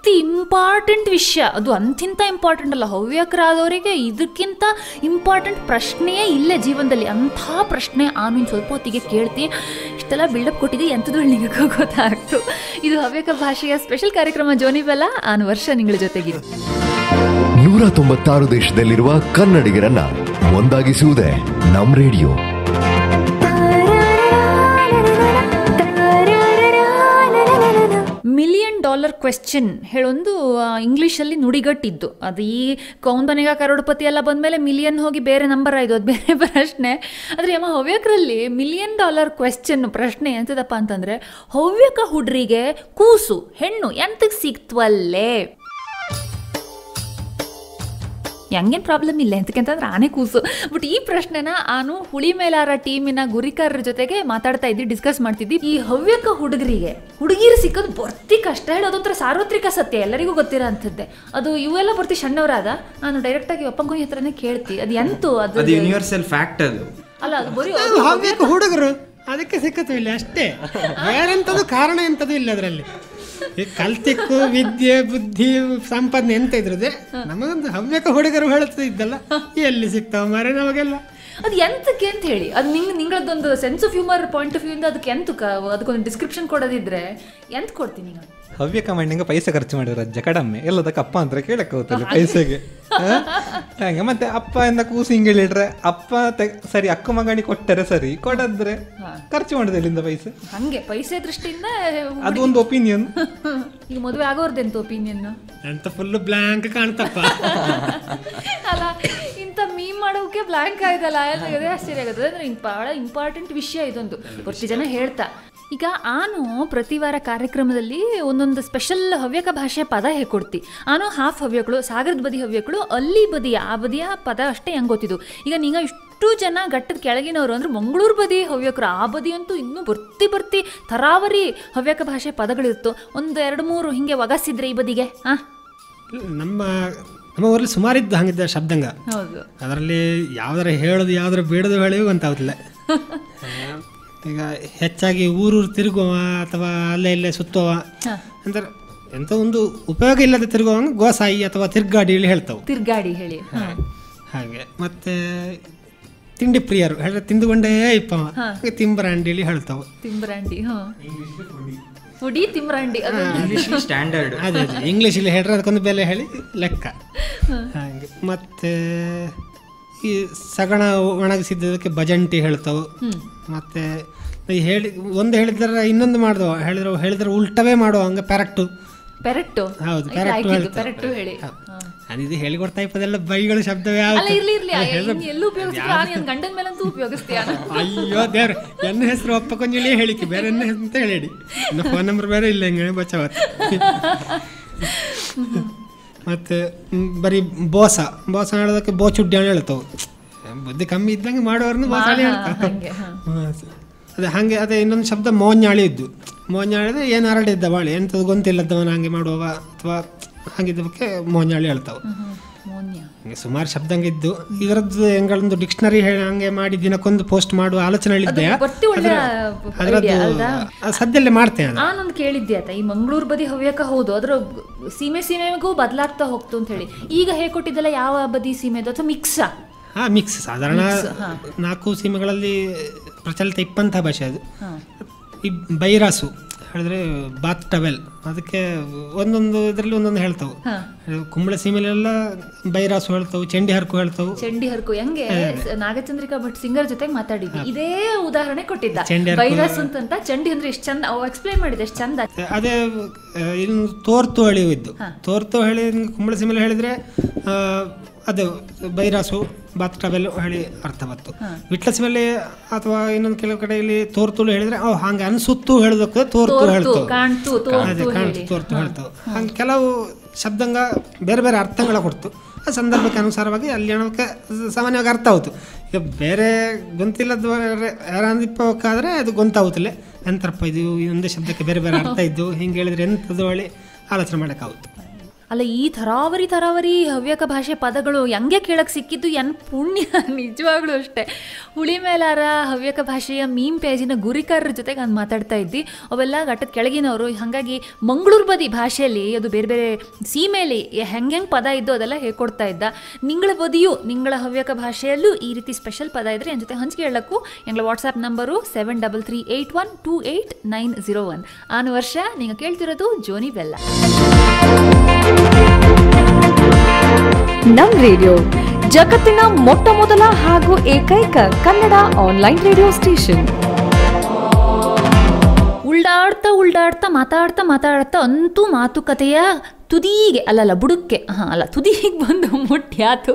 ಅತಿ ಇಂಪಾರ್ಟೆಂಟ್ ವಿಷಯ ಅದು ಅಂತಿಂತ ಇಂಪಾರ್ಟೆಂಟ್ ಅಲ್ಲ ಹವ್ಯಕರಾದವರಿಗೆ ಇದಕ್ಕಿಂತ ಇಂಪಾರ್ಟೆಂಟ್ ಪ್ರಶ್ನೆಯೇ ಇಲ್ಲೇ ಜೀವನದಲ್ಲಿ ಅಂಥ ಪ್ರಶ್ನೆ ಆನು ಇನ್ನು ಸ್ವಲ್ಪ ಹೊತ್ತಿಗೆ ಕೇಳ್ತಿ ಇಷ್ಟೆಲ್ಲ ಬಿಲ್ಡಪ್ ಕೊಟ್ಟಿದ್ದೆ ಎಂಥದ್ದು ನಿಮಗೆ ಗೊತ್ತಾಗ್ತು ಇದು ಹವ್ಯಕ ಭಾಷೆಯ ಸ್ಪೆಷಲ್ ಕಾರ್ಯಕ್ರಮ ಜೋನಿ ಬೆಲ್ಲ ಆನು ವರ್ಷ ನಿಗಳ ಜೊತೆಗಿದೆ ನೂರ ತೊಂಬತ್ತಾರು ದೇಶದಲ್ಲಿರುವ ಕನ್ನಡಿಗರನ್ನ ಒಂದಾಗಿಸುವುದೇ ನಮ್ ರೇಡಿಯೋ ಮಿಲಿಯನ್ ಡಾಲರ್ ಕ್ವೆಶ್ಚನ್ ಹೇಳೊಂದು ಆ, ಇಂಗ್ಲೀಷಲ್ಲಿ ನುಡಿಗಟ್ಟಿದ್ದು ಅದು ಈ ಕೌನ್ ಬನೆಗ ಕರೋಡ್ಪತಿ ಎಲ್ಲ ಬಂದಮೇಲೆ ಮಿಲಿಯನ್ ಹೋಗಿ ಬೇರೆ ನಂಬರ್ ಆಯ್ತು ಅದು ಬೇರೆ ಪ್ರಶ್ನೆ ಆದರೆ ಅಮ್ಮ ಹವ್ಯಕರಲ್ಲಿ ಮಿಲಿಯನ್ ಡಾಲರ್ ಕ್ವೆಶ್ಚನ್ ಪ್ರಶ್ನೆ ಎಂತದಪ್ಪ ಅಂತಂದರೆ ಹವ್ಯಕ ಹುಡ್ರಿಗೆ ಕೂಸು ಹೆಣ್ಣು ಎಂತಕ್ಕೆ ಸಿಕ್ತ್ವಲ್ಲೇ ಹಂಗೇನು ಪ್ರಾಬ್ಲಮ್ ಇಲ್ಲ ಎಂತಕ್ಕಂತಂದ್ರೆ ಆನೆ ಕೂಸು ಬಟ್ ಈ ಪ್ರಶ್ನೆನ ನಾನು ಹುಳಿ ಮೇಲಾರ ಟೀಮಿನ ಗುರಿಕಾರರ ಜೊತೆಗೆ ಮಾತಾಡ್ತಾ ಇದ್ವಿ ಡಿಸ್ಕಸ್ ಮಾಡ್ತಿದ್ವಿ ಈ ಹವ್ಯಕ ಹುಡುಗರಿಗೆ ಹುಡುಗಿರು ಸಿಕ್ಕೋದು ಬರ್ತಿ ಕಷ್ಟ ಹೇಳಿ ಅದೊಂಥರ ಸಾರ್ವತ್ರಿಕ ಸತ್ಯ ಎಲ್ಲರಿಗೂ ಗೊತ್ತಿರೋ ಅಂಥದ್ದೇ ಅದು ಇವೆಲ್ಲ ಬರ್ತಿ ಸಣ್ಣವರಾದ ನಾನು ಡೈರೆಕ್ಟಾಗಿ ಒಪ್ಪಂಗುನಿ ಹತ್ರನೇ ಕೇಳ್ತಿ ಅದು ಎಂತು ಅದು ಅದು ಯೂನಿವರ್ಸಲ್ ಫ್ಯಾಕ್ಟ್ ಅದು ಅಲ್ಲ ಅದು ಬರೀ ಅದು ಹವ್ಯಕ ಹುಡುಗರು ಅದಕ್ಕೆ ಸಿಕ್ಕತ್ತು ಇಲ್ಲ ಅಷ್ಟೇ ಬೇರೆಂಥದ್ದು ಕಾರಣ ಎಂಥದ್ದು ಇಲ್ಲ ಅದರಲ್ಲಿ ಈ ಕಲ್ತಿಕ್ಕು ವಿದ್ಯೆ ಬುದ್ಧಿ ಸಂಪಾದನೆ ಎಂತ ಇದ್ರದೆ ನಮಗೊಂದು ಹವ್ಯಕ ಹುಡುಗರು ಹೇಳುತ್ತಾ ಇದ್ದಲ್ಲ ಎಲ್ಲಿ ಸಿಗ್ತಾವ ಮಾರೆ ನಮಗೆಲ್ಲ ಅದು ಎಂತಕ್ಕೆ ಅಂತ ಹೇಳಿ ಅದು ನಿಂಗೆ ನಿಗಳದೊಂದು sense of humour point of view ಇಂದ ಅದಕ್ಕೆ ಎಂತಕ್ಕ ಅದಕ್ಕೊಂದು ಡಿಸ್ಕ್ರಿಪ್ಷನ್ ಕೊಡೋದಿದ್ರೆ ಎಂತ ಕೊಡ್ತೀನಿ ನಾನು ಹವ್ಯಕ ಮಣ್ಣಿಗೆ ಪೈಸೆ ಖರ್ಚು ಮಾಡಿರೋ ಅಜ್ಜ ಕಡಮ್ಮೆ ಎಲ್ಲದಕ್ಕೆ ಅಪ್ಪ ಅಂತ ಕೇಳಕ್ಕೆ ಹೋಗ್ತಲ್ಲ ಪೈಸೆಗೆ ಹ? ಹಾಗೆ ಮತ್ತೆ ಅಪ್ಪ ಎಂದ ಕೂಸು ಹಿಂಗೆ ಹೇಳಿಟ್ರೆ ಅಪ್ಪ ತೆ- ಸರಿ ಅಕ್ಕ ಮಗನಿಗೆ ಕೊಟ್ಟರೆ ಸರಿ ಕೊಡದ್ರೆ ಖರ್ಚು ಮಾಡೋದು ಎಲ್ಲಿಂದ ಪೈಸೆ ಹಂಗೆ ಪೈಸೆ ದೃಷ್ಟಿಯಿಂದ ಅದು ಒಂದು ಒಪಿನಿಯನ್ ಈಗ ಮದುವೆ ಆಗೋರ್ದೆಂತ ಒಪಿನಿಯನ್ ಎಂತ ಫುಲ್ ಬ್ಲಾಂಕ್ ಕಾಣ್ತಪ್ಪ ಅಲ್ಲ ಇಂಥ ಮೀಮ್ ಮಾಡೋಕೆ ಬ್ಲಾಂಕ್ ಆಯ್ತಲ್ಲ ಅದೇ ಆಶ್ಚರ್ಯ ಆಗುತ್ತೆ ಅಂದ್ರೆ ಇನ್ ಬಹಳ ಇಂಪಾರ್ಟೆಂಟ್ ವಿಷಯ ಇದೊಂದು ಪ್ರತಿ ಜನ ಹೇಳ್ತಾ ಈಗ ಆನು ಪ್ರತಿ ವಾರ ಕಾರ್ಯಕ್ರಮದಲ್ಲಿ ಒಂದೊಂದು ಸ್ಪೆಷಲ್ ಹವ್ಯಕ ಭಾಷೆ ಪದ ಹೇಳ್ಕೊಡ್ತಿ ಆನು ಹಾಫ್ ಹವ್ಯಕಳು ಸಾಗರದ ಬದಿ ಹವ್ಯಕಳು ಅಲ್ಲಿ ಬದಿ ಆ ಬದಿಯ ಪದ ಅಷ್ಟೇ ಹೆಂಗೆ ಗೊತ್ತಿದ್ದು ಈಗ ನೀಗ ಇಷ್ಟು ಜನ ಘಟ್ಟದ ಕೆಳಗಿನವರು ಅಂದ್ರೆ ಮಂಗಳೂರು ಬದಿ ಹವ್ಯಕರು ಆ ಬದಿ ಅಂತೂ ಇನ್ನೂ ಬರ್ತಿ ಬರ್ತಿ ತರಾವರಿ ಹವ್ಯಕ ಭಾಷೆ ಪದಗಳಿತ್ತು ಒಂದು ಎರಡು ಮೂರು ಹಿಂಗೆ ಒಗಸಿದ್ರೆ ಈ ಬದಿಗೆ ಹಾಂ ನಮ್ಮ ನಮ್ಮ ಊರಲ್ಲಿ ಸುಮಾರಿದ್ದು ಹಂಗಿದ್ದ ಶಬ್ದಂಗ ಹೌದು ಅದರಲ್ಲಿ ಯಾವ್ದಾರ ಹೇಳೋದು ಯಾವ್ದಾರ ಬೇಡದು ಹೇಳಿವು ಗೊತ್ತಾಗುತ್ತಿಲ್ಲ ಈಗ ಹೆಚ್ಚಾಗಿ ಊರೂರು ತಿರುಗುವ ಅಥವಾ ಅಲ್ಲೇ ಇಲ್ಲೇ ಸುತ್ತುವ ಹಾ. ಅಂದ್ರೆ ಎಂತ ಒಂದು ಉಪಯೋಗ ಇಲ್ಲದೆ ತಿರುಗುವಂಗ ಗೋಸಾಯಿ ಅಥವಾ ತಿರ್ಗಾಡಿ ಹೇಳಿ ಹೇಳ್ತಾವೆ ತಿರ್ಗಾಡಿ ಹೇಳಿ ಹಾ. ಹಾಗೆ ಮತ್ತೆ ತಿಂಡಿ ಪ್ರಿಯರು ಹೇಳಿದ್ರೆ ತಿಂದುಕೊಂಡೇ ಇಪ್ಪ ಹಾ. ತಿಂಬರಾಂಡಿ ಹೇಳಿ ಹೇಳ್ತಾವೆ ತಿಂಬ್ರಾಂಡಿ ಹಾ ಹುಡಿ ತಿಮ್ರಾಂಡಿ ಅದು ಸ್ಟ್ಯಾಂಡರ್ಡ್ ಅದೇ ಅದೇ ಇಂಗ್ಲೀಷಲ್ಲಿ ಹೇಳಿದ್ರೆ ಅದಕ್ಕೊಂದು ಬೆಲೆ ಹೇಳಿ ಲೆಕ್ಕ ಹಾಗೆ ಮತ್ತೆ ಈ ಸಗಣ ಒಣಗಿಸಿದ್ದಕ್ಕೆ ಬಜಂಟಿ ಹೇಳ್ತಾವೆ ಹ್ಮ್. ಮತ್ತೆ ಈ ಹೇಳಿ ಒಂದು ಹೇಳಿದ್ರೆ ಇನ್ನೊಂದು ಮಾಡ್ದವ ಹೇಳಿದ್ರೆ ಹೇಳಿದ್ರೆ ಉಲ್ಟವೇ ಮಾಡುವ ಹಂಗೆ ಪ್ಯಾರಕ್ಟು ಪೆರಟ್ಟು ಹೌದು ಈಗ ಪ್ಯಾರಕ್ಟು ಆಯ್ಕಿದ್ದು, ಹೇಳ್ತಾರೆ ಪೆರಟ್ಟು ಹೇಳಿ ಹಾ. ಅದಿದು ಹೇಳಿಕೊಡ್ತಾ ಇಪ್ಪದೆಲ್ಲ ಬೈಗಳು ಶಬ್ದವೇ ಅಲ್ಲ ಆಗುತ್ತೆ ಇರ್ಲಿ ಇರ್ಲಿ ಅದು ಹೇಳಿದ್ರೆ- ಇನ್ನು ಎಲ್ಲೂ ಉಪಯೋಗಿಸ್ತೀಯ ನನ್ನ ಗಂಡನ ಮೇಲಂತೂ ಉಪಯೋಗಿಸ್ತೀಯ ಅಯ್ಯೋ ದೇವ್ರ ನನ್ನ ಹೆಸರು ಒಪ್ಪ ಕೊಂಜಲಿ ಹೇಳಿಕೆ ಬೇರೆ ನನ್ನ ಹೆಸರು ಅಂತ ಹೇಳಿ ಇನ್ನು ಫೋನ್ ನಂಬರ್ ಬೇರೆ ಇಲ್ಲ ಹಿಂಗೆ ಬಚಾವತ್ ಮತ್ತೆ ಮ್, ಬರೀ ಬೋಸ ಬೋಸ ಹೇಳೋದಕ್ಕೆ ಬೋಚುಡ್ಡಿ ಅಂತ ಹೇಳ್ತಾವೆ ಬುದ್ಧಿ ಕಮ್ಮಿ ಇದ್ದಂಗೆ ಮಾಡೋರ್ನು ಬೋಸಾಳಿ ಹೇಳ್ತಾವೆ ಹಂಗೆ ಹಾ. ಅದೇ ಹಾಗೆ ಅದೇ ಇನ್ನೊಂದು ಶಬ್ದ ಮೋഞ്ഞಾಳಿ ಇದ್ದು ಮೋഞ്ഞಾಳಿ ಅಂದರೆ ಏನು ಹರಡಿದ್ದ ಬಾಳಿ ಎಂಥದ್ದು ಗೊಂತಿಲ್ಲದವನ ಹಂಗೆ ಮಾಡುವವ ಅಥವಾ ಹಾಗಿದ್ದಕ್ಕೆ ಮೋഞ്ഞಾಳಿ ಹೇಳ್ತಾವೆ ಮೋನ್ಯ ಹಂಗೆ ಸುಮಾರು ಶಬ್ದಂಗಿದ್ದು ಇದರದ್ದು ಹೆಂಗಳೊಂದು ಡಿಕ್ಷನರಿ ಹಂಗೆ ಮಾಡಿ ದಿನಕ್ಕೊಂದು ಪೋಸ್ಟ್ ಮಾಡುವ ಆಲೋಚನೆ ಇದ್ದೆ ಅದು ಗೊತ್ತಿ ಒಳ್ಳೆ idea ಅಲ್ದಾ? ಸದ್ಯಲ್ಲೇ ಮಾಡ್ತೇನೆ ಅದು ನಾನೊಂದು ಕೇಳಿದ್ದೆ ಆತ ಈ ಮಂಗಳೂರು ಬದಿ ಹವ್ಯಕ ಹೌದು ಅದ್ರ ಸೀಮೆ ಸೀಮೆಗೂ ಬದಲಾಗ್ತಾ ಹೋಗ್ತು ಅಂತ ಹೇಳಿ ಈಗ ಹೇಗೆ ಕೊಟ್ಟಿದ್ದಲ್ಲ ಯಾವ ಬದಿ ಸೀಮೆದು ಅಥವಾ ಮಿಕ್ಸಾ ಹಾ ಮಿಕ್ಸ್ ಸಾಧಾರಣ Mix, ಹಾ. ನಾಲ್ಕು ಸೀಮೆಗಳಲ್ಲಿ ಪ್ರಚಲಿತ ಇಪ್ಪಂಥ ಭಾಷೆ ಅದು ಹಾ. ಈ ಬೈರಾಸು ಹೇಳಿದ್ರೆ ಬಾತ್ ಟವೆಲ್ ಅದಕ್ಕೆ ಒಂದೊಂದು ಇದರಲ್ಲಿ ಒಂದೊಂದು ಹೇಳ್ತಾವೆ ಹಾ. ಕುಂಬಳ ಸೀಮೆಲೆಲ್ಲ ಬೈರಾಸು ಹೇಳ್ತಾವೆ ಚಂಡಿ ಹರ್ಕು ಹೇಳ್ತಾವೆ ಚಂಡಿ ಹರ್ಕು ಹೆಂಗೆ ನಾಗಚಂದ್ರಿಕಾ ಭಟ್ ಸಿಂಗರ್ ಜೊತೆಗೆ ಮಾತಾಡಿದ್ವಿ ಇದೇ ಉದಾಹರಣೆ ಕೊಟ್ಟಿದ್ದ ಚಂಡಿ ಹರ್ಕು. ಬೈರಸ್ ಅಂತಂತ ಚಂಡಿ ಅಂದ್ರೆ ಎಷ್ಟು ಚಂದ ಅವ್ ಎಕ್ಸ್ಪ್ಲೈನ್ ಮಾಡಿದೆ ಎಷ್ಟು ಚಂದ ಅದೇ ಆ, ಇನ್ನು ತೋರ್ತು ಹಳಿ ಇದ್ದು ತೋರ್ತು ಹಳಿ ಕುಂಬಳ ಸೀಮೆಲೆ ಹೇಳಿದ್ರೆ ಆ, ಅದು ಬೈರಾಸು ಬಾತ್ ಟವೆಲ್ ಹೇಳಿ ಅರ್ಥ ಬಂತು ವಿಟ್ಲ ಸೀಮೆಲೆ ಅಥವಾ ಇನ್ನೊಂದು ಕೆಲವು ಕಡೆಯಲ್ಲಿ ತೋರ್ತುಳು ಹೇಳಿದ್ರೆ ಅವ್ ಹಂಗೆ ಅನ್ಸುತ್ತು ಹೇಳೋದಕ್ಕೆ ತೋರ್ತು ತೋರ್ತು, ಹೇಳ್ತಾವೆ ಕಾಣ್ತು, ತೋರ್ತು ಅದೇ ಕಾಣ್ತು ಹೇಳಿ. ತೋರ್ತು ಹೇಳ್ತಾವೆ ಹಂಗೆ ಕೆಲವು ಶಬ್ದಂಗ ಬೇರೆ ಬೇರೆ ಅರ್ಥಗಳ ಕೊಡ್ತು ಆ ಸಂದರ್ಭಕ್ಕೆ ಅನುಸಾರವಾಗಿ ಅಲ್ಲಿ ಹೇಳೋಕೆ ಸಾಮಾನ್ಯವಾಗಿ ಅರ್ಥ ಆಯ್ತು ಈಗ ಬೇರೆ ಗೊಂತಿಲ್ಲದ ಯಾರಂದಿಪ್ಪಬೇಕಾದ್ರೆ ಅದು ಗೊಂತಾಗುತ್ತಿಲ್ಲ ಎಂತರಪ್ಪ ಇದು ಈ ಒಂದೇ ಶಬ್ದಕ್ಕೆ ಬೇರೆ ಬೇರೆ ಅರ್ಥ ಇದ್ದು ಹಿಂಗೆ ಹೇಳಿದ್ರೆ ಎಂಥದ್ದು ಹೇಳಿ ಆಲೋಚನೆ ಮಾಡೋಕ್ಕಾಗುತ್ತೆ ಅಲ್ಲ ಈ ಥರಾವರಿ ಥರಾವರಿ ಹವ್ಯಕ ಭಾಷೆ ಪದಗಳು ಹೆಂಗೆ ಕೇಳಕ್ಕೆ ಸಿಕ್ಕಿದ್ದು ಎನ್ ಪುಣ್ಯ ನಿಜವಾಗ್ಲೂ ಅಷ್ಟೇ ಹುಳಿ ಮೇಲಾರ ಹವ್ಯಕ ಭಾಷೆಯ ಮೀಮ್ ಪೇಜಿನ ಗುರಿಕಾರರ ಜೊತೆಗೆ ನಾನು ಮಾತಾಡ್ತಾ ಇದ್ದಿ ಅವೆಲ್ಲ ಘಟ್ಟದ ಕೆಳಗಿನವರು ಹಾಗಾಗಿ ಮಂಗಳೂರು ಬದಿ ಭಾಷೆಯಲ್ಲಿ ಅದು ಬೇರೆ ಬೇರೆ ಸೀಮೆಯಲ್ಲಿ ಹೆಂಗೆ ಹೆಂಗೆ ಪದ ಇದ್ದು ಅದೆಲ್ಲ ಹೇಳ್ಕೊಡ್ತಾ ಇದ್ದ ನಿಂಗಳ ಬದಿಯು ನಿಂಗಳ ಹವ್ಯಕ ಭಾಷೆಯಲ್ಲೂ ಈ ರೀತಿ ಸ್ಪೆಷಲ್ ಪದ ಇದ್ರೆ ನನ್ನ ಜೊತೆ ಹಂಚಿಕೆ ಹೇಳಕ್ಕೂ ಎಂಗಳ WhatsApp number seven double three eight one two eight nine zero one ಆನು ವರ್ಷ ನೀವು ಕೇಳ್ತಿರೋದು ಜೋನಿ ಬೆಲ್ಲ ನಮ್ ರೇಡಿಯೋ ಜಗತ್ತಿನ ಮೊಟ್ಟ ಮೊದಲ ಹಾಗೂ ಏಕೈಕ ಕನ್ನಡ ಆನ್ಲೈನ್ ರೇಡಿಯೋ ಸ್ಟೇಷನ್ ಉಲ್ಡಾಡ್ತಾ ಉಲ್ಡಾಡ್ತಾ ಮಾತಾಡ್ತಾ ಮಾತಾಡ್ತಾ ಅಂತೂ ಮಾತುಕತೆಯ ತುದಿಗೆ ಅಲ್ಲಲ್ಲ ಬುಡಕ್ಕೆ ಹಾಂ ಅಲ್ಲ ತುದಿಗೆ ಬಂದು ಮುಟ್ಟ್ಯಾತು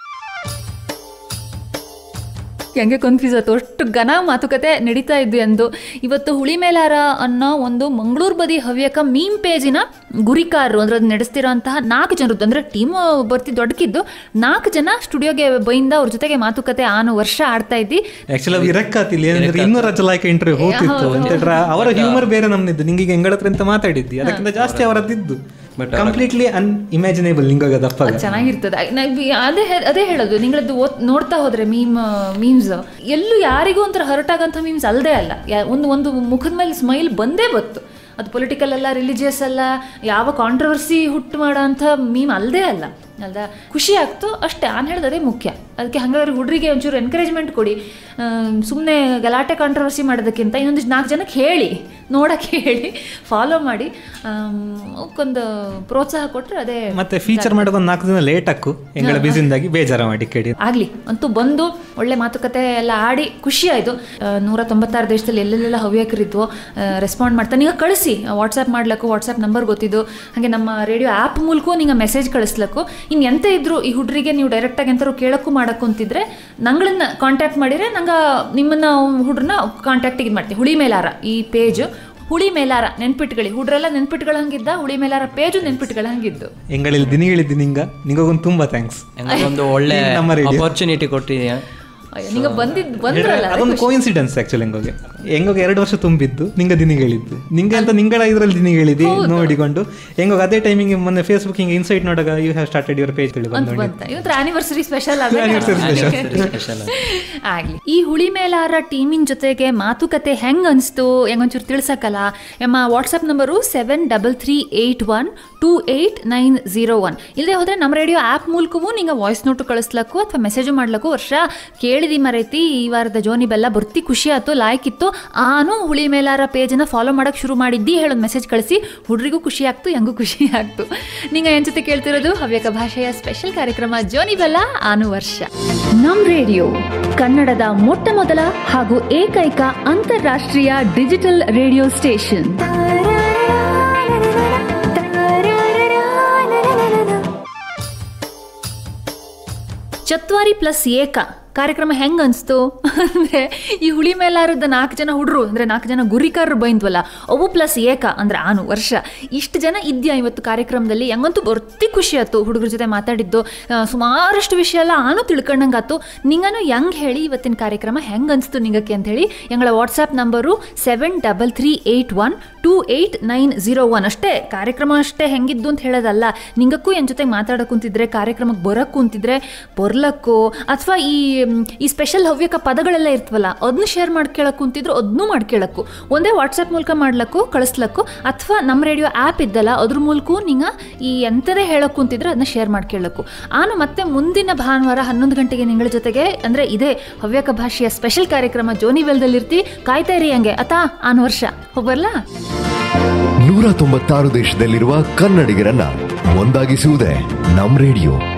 ಹೆಂಗೆ ಕನ್ಫ್ಯೂಸ್ ಆಯ್ತು ಅಷ್ಟು ಘನ ಮಾತುಕತೆ ನಡೀತಾ ಇದ್ದು ಎಂದು ಇವತ್ತು ಹುಳಿ ಮೇಲಾರ ಅನ್ನೋ ಒಂದು ಮಂಗಳೂರು ಬದಿ ಹವ್ಯಕ ಮೀಮ್ ಪೇಜಿನ ಗುರಿಕಾರರು ಅಂದ್ರೆ ಅದು ನಡೆಸ್ತಿರೋಂತಹ ನಾಲ್ಕು ಜನರದ್ದು ಅಂದರೆ ಟೀಮ್ ಬರ್ತಿ ದೊಡ್ಡಕಿದ್ದು ನಾಲ್ಕು ಜನ ಸ್ಟುಡಿಯೋಗೆ ಬೈಂದ ಅವ್ರ ಜೊತೆಗೆ ಮಾತುಕತೆ ಆನು ವರ್ಷ ಆಡ್ತಾ ಇದ್ದಿ ಆಕ್ಚುಲಿ ಅವು ಇರಕ್ಕಾತಿಲ್ಲ ಏನಂದ್ರೆ ಇನ್ನೂರ ಜಲಾಯ್ಕ ಇಂಟರ್ವ್ಯೂ ಹೋಗ್ತಿತ್ತು ಹೌದು. ಅಂತಂದ್ರೆ ಅವರ ಹ್ಯೂಮರ್ ಬೇರೆ ನಮ್ನಿದ್ದು ನಿಂಗೆ ಈಗ ಹೆಂಗಳ ಹತ್ರ ಅಂತ ಮಾತಾಡಿದ್ದಿ ಅದಕ್ಕಿಂತ ಜಾಸ್ತಿ ಅವರದ್ದಿದ್ದು ಕಂಪ್ಲೀಟ್ಲಿ ಅನ್ಇಮ್ಯಾಜಿನೇಬಲ್ ನಿಂಗಾಗ ದಪ್ಪ ಅದು ಚೆನ್ನಾಗಿರ್ತದೆ ನಾ- ಬಿ- ಅದೇ ಹೇ- ಅದೇ ಹೇಳೋದು ನಿಗಳದ್ದು ಓದ್ ನೋಡ್ತಾ ಹೋದ್ರೆ ಮೀಮ್ ಮೀಮ್ಸ್ ಎಲ್ಲೂ ಯಾರಿಗೂ ಒಂಥರ ಹರ್ಟ್ ಆಗಂಥ ಮೀಮ್ಸ್ ಅಲ್ಲದೆ ಅಲ್ಲ ಯಾ- ಒಂದು ಒಂದು ಮುಖದ ಮೇಲೆ ಸ್ಮೈಲ್ ಬಂದೇ ಬತ್ತು ಅದು ಪೊಲಿಟಿಕಲ್ ಅಲ್ಲ ರಿಲಿಜಿಯಸ್ ಅಲ್ಲ ಯಾವ ಕಾಂಟ್ರವರ್ಸಿ ಹುಟ್ಟು ಮಾಡೋ ಅಂಥ ಮೀಮ್ ಅಲ್ಲದೆ ಅಲ್ಲ ಅಲ್ದ ಖುಷಿ ಆಗ್ತು ಅಷ್ಟೇ ನಾನು ಹೇಳೋದು ಅದೇ ಮುಖ್ಯ ಅದಕ್ಕೆ ಹಾಗಾದ್ರೆ ಹುಡುಗರಿಗೆ ಒಂಚೂರು ಎನ್ಕರೇಜ್ಮೆಂಟ್ ಕೊಡಿ ಸುಮ್ಮನೆ ಗಲಾಟೆ ಕಾಂಟ್ರವರ್ಸಿ ಮಾಡೋದಕ್ಕಿಂತ ಇನ್ನೊಂದಿಷ್ಟು ನಾಲ್ಕು ಜನಕ್ಕೆ ಹೇಳಿ ನೋಡಕ್ಕೆ ಹೇಳಿ ಫಾಲೋ ಮಾಡಿ ಆಮ್, ಅವಕ್ಕೊಂದು ಪ್ರೋತ್ಸಾಹ ಕೊಟ್ಟರೆ ಅದೇ ಮತ್ತೆ ಫೀಚರ್ ಮಾಡೋಕೆ ಒಂದು ನಾಲ್ಕು ದಿನ ಲೇಟ್ ಹಾಕು ಹೆಂಗಳ ಬಿಸಿಂದಾಗಿ ಬೇಜಾರ ಮಾಡಿ ಕೇಳಿ ಆಗಲಿ ಅಂತೂ ಬಂದು ಒಳ್ಳೆ ಮಾತುಕತೆ ಎಲ್ಲ ಆಡಿ ಖುಷಿ ಆಯಿತು ನೂರ ತೊಂಬತ್ತಾರು ದೇಶದಲ್ಲಿ ಎಲ್ಲೆಲ್ಲೆಲ್ಲ ಹವ್ಯಕರಿದ್ವು ರೆಸ್ಪಾಂಡ್ ಮಾಡ್ತಾ ನೀವು ಕಳಿಸಿ ವಾಟ್ಸಪ್ ಮಾಡ್ಲಕ್ಕು ವಾಟ್ಸಪ್ ನಂಬರ್ ಗೊತ್ತಿದ್ದು ಹಾಗೆ ನಮ್ಮ ರೇಡಿಯೋ ಆ್ಯಪ್ ಮೂಲಕ ನಿಂಗೆ ಮೆಸೇಜ್ ಕಳಿಸ್ಲಕ್ಕು ಇನ್ನು ಎಂತ ಇದ್ರು ಈ ಹುಡುಗರಿಗೆ ನೀವು ಡೈರೆಕ್ಟಾಗಿ ಎಂತಾರು ಕೇಳಕ್ಕೂ ಮಾಡಕ್ಕೂ ಅಂತಿದ್ರೆ ನಂಗಳನ್ನ ಕಾಂಟ್ಯಾಕ್ಟ್ ಮಾಡಿದ್ರೆ ನಂಗೆ ನಿಮ್ಮನ್ನ ಹುಡ್ರನ್ನ ಕಾಂಟ್ಯಾಕ್ಟಿಗೆ ಮಾಡ್ತೀವಿ ಹುಳಿ ಮೇಲಾರ ಈ ಪೇಜ್ ಹುಳಿ ಮೇಲಾರ ನೆನ್ಪಿಟ್ಕೊಳ್ಳಿ ಹುಡ್ರೆಲ್ಲ ನೆನ್ಪಿಟ್ಗಳ ಹಂಗಿದ್ದ ಹುಳಿ ಮೇಲಾರ ಪೇಜು ನೆನ್ಪಿಟ್ಗಳ ಹಂಗಿದ್ದು ಹೆಂಗಳಲ್ಲಿ ದಿನಗಳಿದ್ದು ನಿಂಗ ನಿಂಗೊಂದು ತುಂಬಾ ಥ್ಯಾಂಕ್ಸ್ ಒಂದು ಒಳ್ಳೆ ನಮ್ಮ radio. ಅಪರ್ಚುನಿಟಿ ಕೊಟ್ಟಿದ್ಯಾ ಅಯ್ಯೋ, ನಿಂಗೆ ಬಂದಿದ್ ಬಂದ್ರಲ್ಲ ಅದೇ ಅದೊಂದು ಖುಷಿ. ಕೋಇನ್ಸಿಡೆನ್ಸ್ ಆಕ್ಚುಲಿ ಹೆಂಗೋಗೆ ಹೆಂಗೋಗೆ ಎರಡು ವರ್ಷ ತುಂಬಿದ್ದು ನಿಂಗ ದಿನಗಳಿದ್ದು ನಿಂಗೆ ಅಂತ ನಿಂಗಳ ಇದ್ರಲ್ಲಿ ದಿನಗಳಿದಿ ನೋಡಿಕೊಂಡು ಹೆಂಗೋಗ ಅದೇ ಟೈಮಿಂಗ್ ಮೊನ್ನೆ ಫೇಸ್ಬುಕ್ ಹಿಂಗೆ ಇನ್ಸೈಟ್ ನೋಡಾಗ you have started your page ತಿಳಿ ಅಂತ ಬಂದು ಬಂತ ಇವತ್ತು ಆನಿವರ್ಸರಿ ಸ್ಪೆಷಲ್ Anniversary special. ಆಗ್ಲಿ ಈ ಹುಳಿ ಮೇಲಾರ ಟೀಮಿನ ಜೊತೆಗೆ ಮಾತುಕತೆ ಹೆಂಗ್ ಅನ್ಸ್ತು ಹೆಂಗೊಂಚೂರು ತಿಳ್ಸಕ್ಕಲ್ಲ ಎಮ್ಮ WhatsApp number seven double three eight one two eight nine zero one ಇಲ್ಲದೆ ಹೋದ್ರೆ ನಮ್ಮ ರೇಡಿಯೋ ಆ್ಯಪ್ ಮೂಲಕವೂ ನಿಂಗೆ ವಾಯ್ಸ್ ನೋಟು ಕಳಿಸ್ಲಕ್ಕು ಅಥವಾ ಮೆಸೇಜು ಮಾಡ್ಲಕ್ಕು ವರ್ಷ ಕೇಳಿದಿ ಮರೈತಿ ಈ ವಾರದ ಜೋನಿ ಬೆಲ್ಲ ಬರ್ತಿ ಖುಷಿ ಆಯ್ತು ಲಾಯ್ಕ್ ಇತ್ತು ಆನು ಹುಳಿ ಮೇಲಾರ ಪೇಜನ್ನ ಫಾಲೋ ಮಾಡಕ್ಕೆ ಶುರು ಮಾಡಿದ್ದಿ ಹೇಳೋದು ಮೆಸೇಜ್ ಕಳಿಸಿ ಹುಡ್ರಿಗೂ ಖುಷಿ ಆಗ್ತು ಹೆಂಗೂ ಖುಷಿ ಆಗ್ತು ನಿಂಗೆ ಏನ್ ಜೊತೆ ಕೇಳ್ತಿರೋದು ಹವ್ಯಕ ಭಾಷೆಯ ಸ್ಪೆಷಲ್ ಕಾರ್ಯಕ್ರಮ ಜೋನಿ ಬೆಲ್ಲ ಆನು ವರ್ಷ ನಮ್ ರೇಡಿಯೋ ಕನ್ನಡದ ಮೊಟ್ಟ ಮೊದಲ ಹಾಗೂ ಏಕೈಕ ಅಂತಾರಾಷ್ಟ್ರೀಯ ಡಿಜಿಟಲ್ ರೇಡಿಯೋ ಸ್ಟೇಷನ್ ಚತ್ವಾರಿ ಪ್ಲಸ್ ಏಕ ಕಾರ್ಯಕ್ರಮ ಹೆಂಗ್ ಅನ್ಸ್ತು ಅಂದ್ರೆ ಈ ಹುಳಿ ಮೇಲಾರದ ನಾಲ್ಕು ಜನ ಹುಡ್ರು ಅಂದ್ರೆ ನಾಲ್ಕು ಜನ ಗುರಿಕಾರರು ಬೈಂದ್ವಲ್ಲ ಅವು ಪ್ಲಸ್ ಏಕ ಅಂದ್ರೆ ಆನು ವರ್ಷ ಇಷ್ಟು ಜನ ಇದ್ಯಾ ಇವತ್ತು ಕಾರ್ಯಕ್ರಮದಲ್ಲಿ ಹೆಂಗಂತೂ ಬರ್ತಿ ಖುಷಿ ಆಯ್ತು ಹುಡುಗರ ಜೊತೆ ಮಾತಾಡಿದ್ದು ಆ, ಸುಮಾರಷ್ಟು ವಿಷಯ ಎಲ್ಲ ಆನು ತಿಳ್ಕೊಂಡಂಗಾತು ನಿಂಗನು ಹೆಂಗ್ ಹೇಳಿ ಇವತ್ತಿನ ಕಾರ್ಯಕ್ರಮ ಹೆಂಗ್ ಅನ್ಸ್ತು ನಿಂಗಕ್ಕೆ ಅಂತ ಹೇಳಿ ಎಂಗಳ WhatsApp number seven double three eight one two eight nine zero one ಅಷ್ಟೇ ಕಾರ್ಯಕ್ರಮ ಅಷ್ಟೇ ಹೆಂಗಿದ್ದು ಅಂತ ಹೇಳೋದಲ್ಲ ನಿಂಗಕ್ಕೂ ಎನ್ ಜೊತೆ ಮಾತಾಡಕ್ ಕುಂತಿದ್ರೆ ಕಾರ್ಯಕ್ರಮಕ್ಕೆ ಬರಕ್ ಕುಂತಿದ್ರೆ ಬರ್ಲಕ್ಕೋ ಅಥವಾ ಈ ಮ್, ಈ ಸ್ಪೆಷಲ್ ಹವ್ಯಕ ಪದಗಳೆಲ್ಲ ಇರ್ತವಲ್ಲ ಅದನ್ನ ಶೇರ್ ಮಾಡ್ಕೇಳಕ್ ಕುಂತಿದ್ರು ಅದನ್ನೂ ಮಾಡ್ಕೇಳಕ್ಕು ಒಂದೇ ವಾಟ್ಸಪ್ ಮೂಲಕ ಮಾಡ್ಲಕ್ಕು ಕಳಿಸ್ಲಕ್ಕು ಅಥವಾ ನಮ್ಮ ರೇಡಿಯೋ ಆ್ಯಪ್ ಇದ್ದಲ್ಲ ಅದ್ರ ಮೂಲಕ ನಿಂಗ ಈ ಎಂಥದೇ ಹೇಳಕ್ ಕುಂತಿದ್ರೆ ಅದನ್ನ ಶೇರ್ ಮಾಡ್ಕೇಳಕ್ಕು ಆನು ಮತ್ತೆ ಮುಂದಿನ ಭಾನುವಾರ ಹನ್ನೊಂದು ಗಂಟೆಗೆ ನಿಂಗಳ ಜೊತೆಗೆ ಅಂದ್ರೆ ಇದೇ ಹವ್ಯಕ ಭಾಷೆಯ ಸ್ಪೆಷಲ್ ಕಾರ್ಯಕ್ರಮ ಜೋನಿ ವೆಲ್ದಲ್ಲಿರ್ತಿ ಕಾಯ್ತಾ ಇರಿ ಹಂಗೆ ಅತಾ ಆನ್ ವರ್ಷ ಹೋಗ್ಬರ್ಲಾ ನೂರ ತೊಂಬತ್ತಾರು ದೇಶದಲ್ಲಿರುವ ಕನ್ನಡಿಗರನ್ನ ಒಂದಾಗಿಸುವುದೇ ನಮ್ ರೇಡಿಯೋ